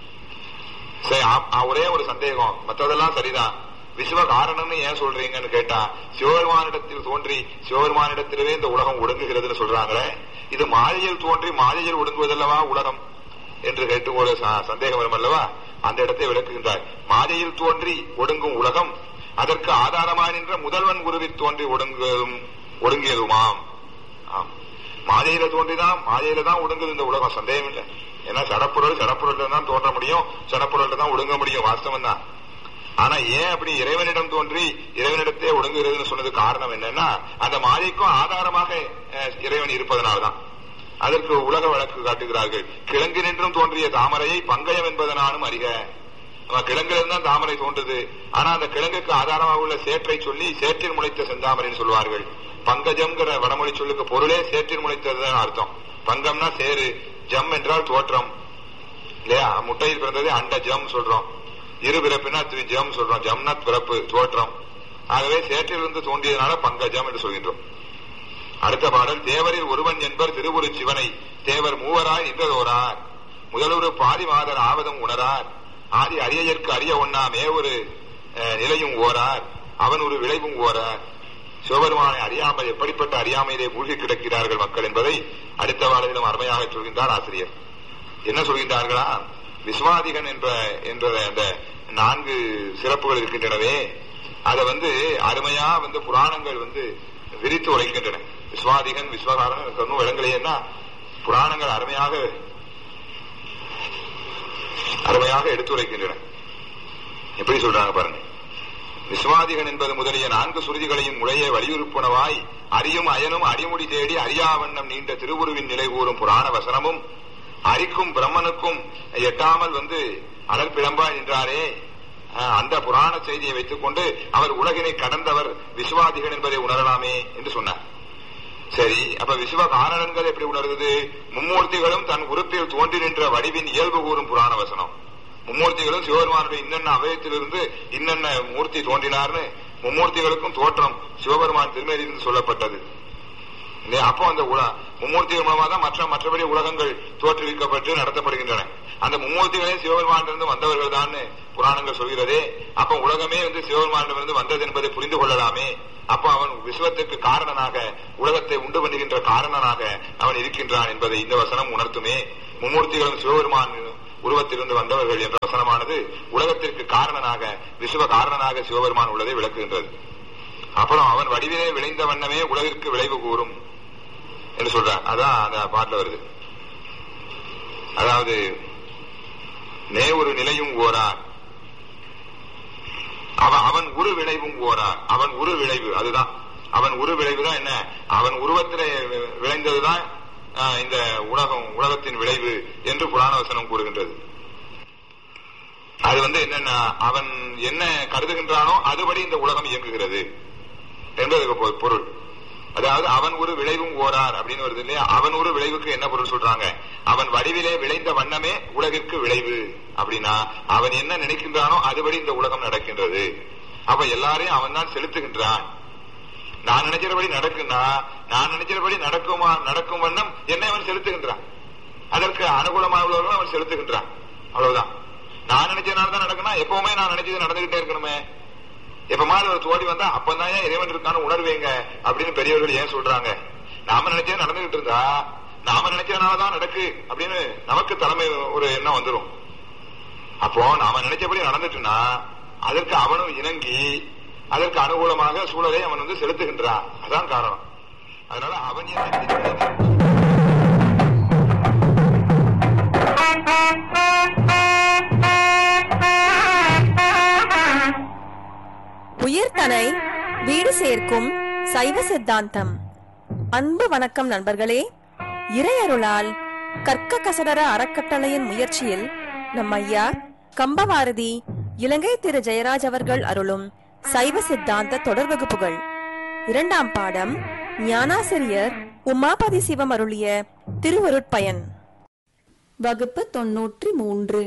சரி ஆ- ஆ, ஒரே ஒரு சந்தேகம் மற்றதெல்லாம் சரிதான் விஸ்வ காரணம்னு ஏன் சொல்றீங்கன்னு கேட்டா சிவபெருமானிடத்தில் தோன்றி சிவபெருமானிடத்திலே இந்த உலகம் ஒடுங்குகிறதுன்னு சொல்றாங்களே இது மாயையில் தோன்றி மாயையில் ஒடுங்குவதல்லவா உலகம் என்று கேட்டு ஒரு ச- சந்தேகம் வரும் அல்லவா அந்த இடத்தை விளக்குகின்றார் மாயையில் தோன்றி ஒடுங்கும் உலகம் அதற்கு ஆதாரமாய் நின்ற முதல்வன் உருவில் தோன்றி ஒடுங்கும் ஒடுங்கியதுமாம் ஆம். மாயையில தோன்றிதான் மாயையில தான் ஒடுங்குது இந்த உலகம் சந்தேகம் இல்லை ஏன்னா சடப்பொருள் சடப்பொருள் தான் தோன்ற முடியும் சடப்பொருள் தான் ஒடுங்க முடியும் வாஸ்தவம் தான் ஆனா ஏன் அப்படி இறைவனிடம் தோன்றி இறைவனிடத்தே ஒடுங்குகிறதுன்னு சொன்னது காரணம் என்னன்னா அந்த மாயைக்கும் ஆதாரமாக அஹ், இறைவன் இருப்பதனால்தான் அதற்கு உலக வழக்கு காட்டுகிறார்கள் கிழங்கு நின்றும் தோன்றிய தாமரையை பங்கயம் என்பதனாலும் அறிக நம்ம கிழங்கிலிருந்து தான் தாமரை தோன்றுது ஆனா அந்த கிழங்குக்கு ஆதாரமாக உள்ள சேற்றை சொல்லி சேற்றில் முளைத்த செந்தாமரைன்னு சொல்வார்கள் பங்கஜம்ங்கிற வடமொழி சொல்லுக்கு பொருளே சேற்றில் முளைத்ததுதான் அர்த்தம் பங்கம்னா சேரு ஜம் என்றால் தோற்றம் இல்லையா முட்டையில் பிறந்தது அண்ட ஜம் சொல்றோம் இரு பிறப்புனா திரு ஜம் சொல்றோம் ஜம்னா பிறப்பு தோற்றம் ஆகவே சேற்றிலிருந்து தோன்றியதனால பங்கஜம் என்று சொல்கின்றோம் அடுத்த பாடல் தேவரில் ஒருவன் என்பர் திருவுரு சிவனை தேவர் மூவராய் நின்றதோரார் முதலொரு பாதி மாதர் ஆவதும் உணரார் ஆதி அரியதற்கு அறிய ஒண்ணாமே ஒரு அஹ், நிலையும் ஓரார் அவன் ஒரு விளைவும் ஓரார் சிவபெருமானை அறியாமல் எப்படிப்பட்ட அறியாமையிலே மூழ்கி கிடக்கிறார்கள் மக்கள் என்பதை அடுத்த வாரத்திலும் அருமையாக சொல்கின்றார் ஆசிரியர் என்ன சொல்கின்றார்களா விஸ்வாதிகன் என்ற என்ற அந்த நான்கு சிறப்புகள் இருக்கின்றனவே அதை வந்து அருமையா வந்து புராணங்கள் வந்து விரித்து உரைக்கின்றன விஸ்வாதிகன் விஸ்வகாரன் எனக்கு ஒன்றும் விளங்கலையேன்னா புராணங்கள் அருமையாக அருமையாக எடுத்துரைக்கின்றன எப்படி சொல்றாங்க பாருங்க விஸ்வாதிகன் என்பது முதலிய நான்கு சுருதிகளையும் முறையே வலியுறுப்புணவாய் அறியும் அயனும் அடிமுடி தேடி அறியாவண்ணம் நீண்ட திருவுருவின் நிலை கூறும் புராண வசனமும் அரிக்கும் பிரம்மனுக்கும் எட்டாமல் வந்து அலர் பிளம்பாய் நின்றாரே அஹ், அந்த புராண செய்தியை வைத்துக் கொண்டு அவர் உலகினை கடந்தவர் விஸ்வாதிகன் என்பதை உணரலாமே என்று சொன்னார் சரி அப்ப விஸ்வ காரணங்கள் எப்படி உணர்ந்தது மும்மூர்த்திகளும் தன் உறுப்பில் தோன்றி நின்ற வடிவின் இயல்பு கூறும் புராண வசனம் மும்மூர்த்திகளும் சிவபெருமானுடைய இன்னென்ன அவயத்திலிருந்து இன்னென்ன மூர்த்தி தோன்றினார்னு மும்மூர்த்திகளுக்கும் தோற்றம் சிவபெருமான் திருமேலிருந்து சொல்லப்பட்டது இல்லையா? அப்போ அந்த உல மும்மூர்த்திகள் மூலமா தான் மற்ற மற்றபடி உலகங்கள் தோற்றுவிக்கப்பட்டு நடத்தப்படுகின்றன அந்த மும்மூர்த்திகளே சிவபெருமானிலிருந்து வந்தவர்கள் தான் புராணங்கள் சொல்கிறதே அப்ப உலகமே வந்து சிவபெருமானிடமிருந்து வந்தது என்பதை புரிந்து கொள்ளலாமே அப்ப அவன் விஸ்வத்துக்கு காரணனாக உலகத்தை உண்டு பண்ணுகின்ற காரணனாக அவன் இருக்கின்றான் என்பதை இந்த வசனம் உணர்த்துமே மும்மூர்த்திகளும் சிவபெருமான் உருவத்திலிருந்து வந்தவர்கள் என்ற வசனமானது உலகத்திற்கு காரணனாக விசுவ காரணனாக சிவபெருமான் உள்ளதை விளக்குகின்றது அப்புறம் அவன் வடிவிலே விளைந்த வண்ணமே உலகிற்கு விளைவு கூறும் என்று சொல்றான் அதான் அந்த பாட்டுல வருது அதாவது நே ஒரு நிலையும் ஓரார் அவன் அவன் உரு விளைவும் ஓரார் அவன் உரு விளைவு அதுதான் அவன் உரு விளைவு தான் என்ன அவன் உருவத்திலே வி- விளைந்ததுதான் ஆஹ், இந்த உலகம் உலகத்தின் விளைவு என்று புராண வசனம் கூறுகின்றது அது வந்து என்னன்னா அவன் என்ன கருதுகின்றானோ அதுபடி இந்த உலகம் இயங்குகிறது என்பதற்கு பொ- பொருள் அதாவது அவன் ஒரு விளைவும் ஓரார் அப்படின்னு வருது இல்லையா அவன் ஒரு விளைவுக்கு என்ன பொருள் சொல்றாங்க அவன் வடிவிலே விளைந்த வண்ணமே உலகிற்கு விளைவு அப்படின்னா அவன் என்ன நினைக்கின்றானோ அதுபடி இந்த உலகம் நடக்கின்றது அப்ப எல்லாரையும் அவன் தான் செலுத்துகின்றான் நான் நினைக்கிறபடி நடக்குன்னா நான் நினைக்கிறபடி நடக்குமா நடக்கும் வண்ணம் என்னை அவன் செலுத்துகின்றான் அதற்கு அனுகூலமாக உள்ளவர்கள் அவன் செலுத்துகின்றான் அவ்வளவுதான் நான் நினைச்சதுனால தான் நடக்கணும் எப்பவுமே நான் நினைச்சது நடந்துகிட்டே இருக்கணுமே எப்ப மாதிரி ஒரு தோடி வந்தா அப்பதான் ஏன் இறைவன் இருக்கான்னு உணர்வீங்க அப்படின்னு பெரியவர்கள் ஏன் சொல்றாங்க நாம நினைச்சது நடந்துகிட்டு இருந்தா நாம நினைச்சதுனாலதான் நடக்கு அப்படின்னு நமக்கு தலைமை ஒரு எண்ணம் வந்துரும் அப்போ நாம நினைச்சபடி நடந்துட்டுனா அதற்கு அவனும் இணங்கி அதற்கு அனுகூலமாக சூழலை அவன் வந்து செலுத்துகின்றான் அதான் காரணம் அதனால அவன் என்ன நினைக்கிறான் உயிர்தனை வீடு சேர்க்கும் சைவ சித்தாந்தம் அன்பு வணக்கம் நண்பர்களே இறையருளால் கற்க கசடர அறக்கட்டளையின் முயற்சியில் நம் ஐயா கம்பவாரதி இலங்கை திரு ஜெயராஜ் அவர்கள் அருளும் சைவ சித்தாந்த தொடர் வகுப்புகள் இரண்டாம் பாடம் ஞானாசிரியர் உமாபதி சிவம் அருளிய திருவருட்பயன் வகுப்பு தொன்னூற்றி மூன்று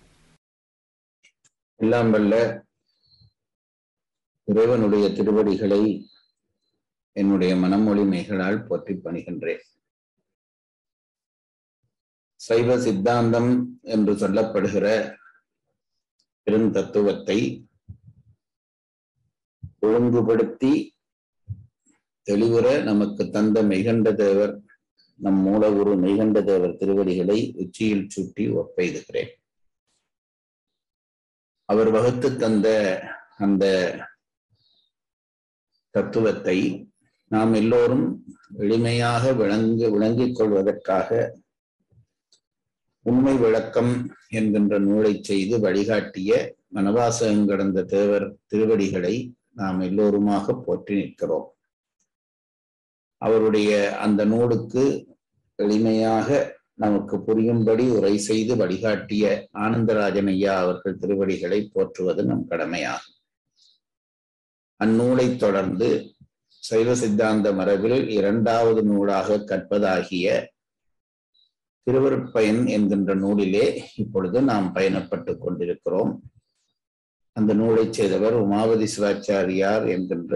எல்லாம் வல்ல இறைவனுடைய திருவடிகளை என்னுடைய மனமொழிமைகளால் போற்றி பணிகின்றேன் சைவ சித்தாந்தம் என்று சொல்லப்படுகிற பெருந்தத்துவத்தை ஒழுங்குபடுத்தி தெளிவுற நமக்கு தந்த மெய்கண்ட தேவர் நம் மூலகுரு மெய்கண்ட தேவர் திருவடிகளை உச்சியில் சூட்டி ஒப்பெய்துகிறேன் அவர் வகுத்து தந்த அந்த தத்துவத்தை நாம் எல்லோரும் எளிமையாக விளங்கு விளங்கிக் கொள்வதற்காக உண்மை விளக்கம் என்கின்ற நூலை செய்து வழிகாட்டிய மனவாசகம் கடந்த தேவர் திருவடிகளை நாம் எல்லோருமாக போற்றி நிற்கிறோம் அவருடைய அந்த நூலுக்கு எளிமையாக நமக்கு புரியும்படி உரை செய்து வழிகாட்டிய ஆனந்தராஜன் ஐயா அவர்கள் திருவடிகளை போற்றுவது நம் கடமையாகும் அந்நூலைத் தொடர்ந்து சைவ சித்தாந்த மரபில் இரண்டாவது நூலாக கற்பதாகிய திருவருட்பயன் என்கின்ற நூலிலே இப்பொழுது நாம் பயணப்பட்டுக் கொண்டிருக்கிறோம் அந்த நூலை செய்தவர் உமாவதி சிவாச்சாரியார் என்கின்ற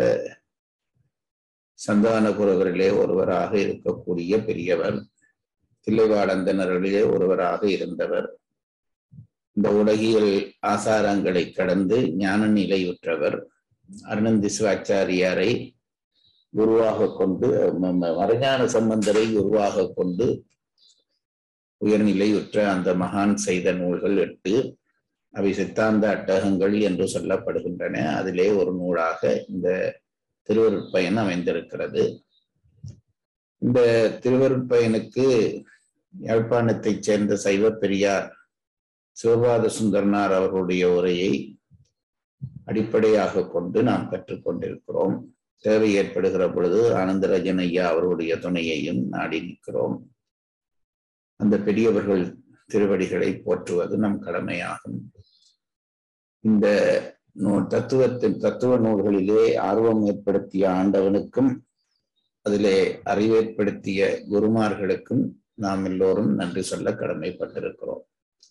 சந்தான குரவரிலே ஒருவராக இருக்கக்கூடிய பெரியவர் தில்லைவாழந்தனர்களிலே ஒருவராக இருந்தவர் இந்த உலகியல் ஆசாரங்களை கடந்து ஞான நிலையுற்றவர் அருணந்தி சிவாச்சாரியாரை குருவாக கொண்டு ம- ம- மறைஞான சம்பந்தரை குருவாக கொண்டு உயர்நிலையுற்ற அந்த மகான் செய்த நூல்கள் எட்டு அவை சித்தாந்த அட்டகங்கள் என்று சொல்லப்படுகின்றன அதிலே ஒரு நூலாக இந்த திருவருட்பயன் அமைந்திருக்கிறது இந்த திருவருட்பயனுக்கு யாழ்ப்பாணத்தைச் சேர்ந்த சைவ பெரியார் சிவபாத சுந்தரனார் அவர்களுடைய உரையை அடிப்படையாக கொண்டு நாம் கற்றுக்கொண்டிருக்கிறோம் தேவை ஏற்படுகிற பொழுது ஆனந்தராஜன் ஐயா அவருடைய துணையையும் நாடி நிற்கிறோம் அந்த பெரியவர்கள் திருவடிகளை போற்றுவது நம் கடமையாகும் இந்த நூல் தத்துவத்தின் தத்துவ நூல்களிலே ஆர்வம் ஏற்படுத்திய ஆண்டவனுக்கும் அதிலே அறிவேற்படுத்திய குருமார்களுக்கும் நாம் எல்லோரும் நன்றி சொல்ல கடமைப்பட்டிருக்கிறோம்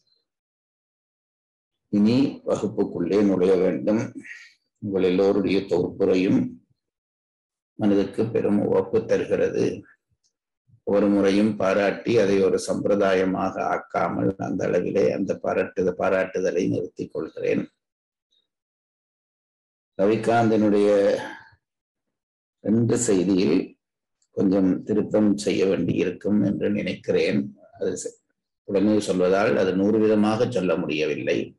இனி வகுப்புக்குள்ளே நுழைய வேண்டும் உங்கள் எல்லோருடைய தொகுப்புரையும் மனதுக்கு பெரும் உவப்பு தருகிறது ஒரு முறையும் பாராட்டி அதை ஒரு சம்பிரதாயமாக ஆக்காமல் அந்த அளவிலே அந்த பாராட்டு பாராட்டுதலை நிறுத்திக் கொள்கிறேன் ரவிகாந்தனுடைய ரெண்டு செய்தியில் கொஞ்சம் திருத்தம் செய்ய வேண்டி இருக்கும் என்று நினைக்கிறேன் அது செ- உடனே சொல்வதால் அது நூறு விதமாக சொல்ல முடியவில்லை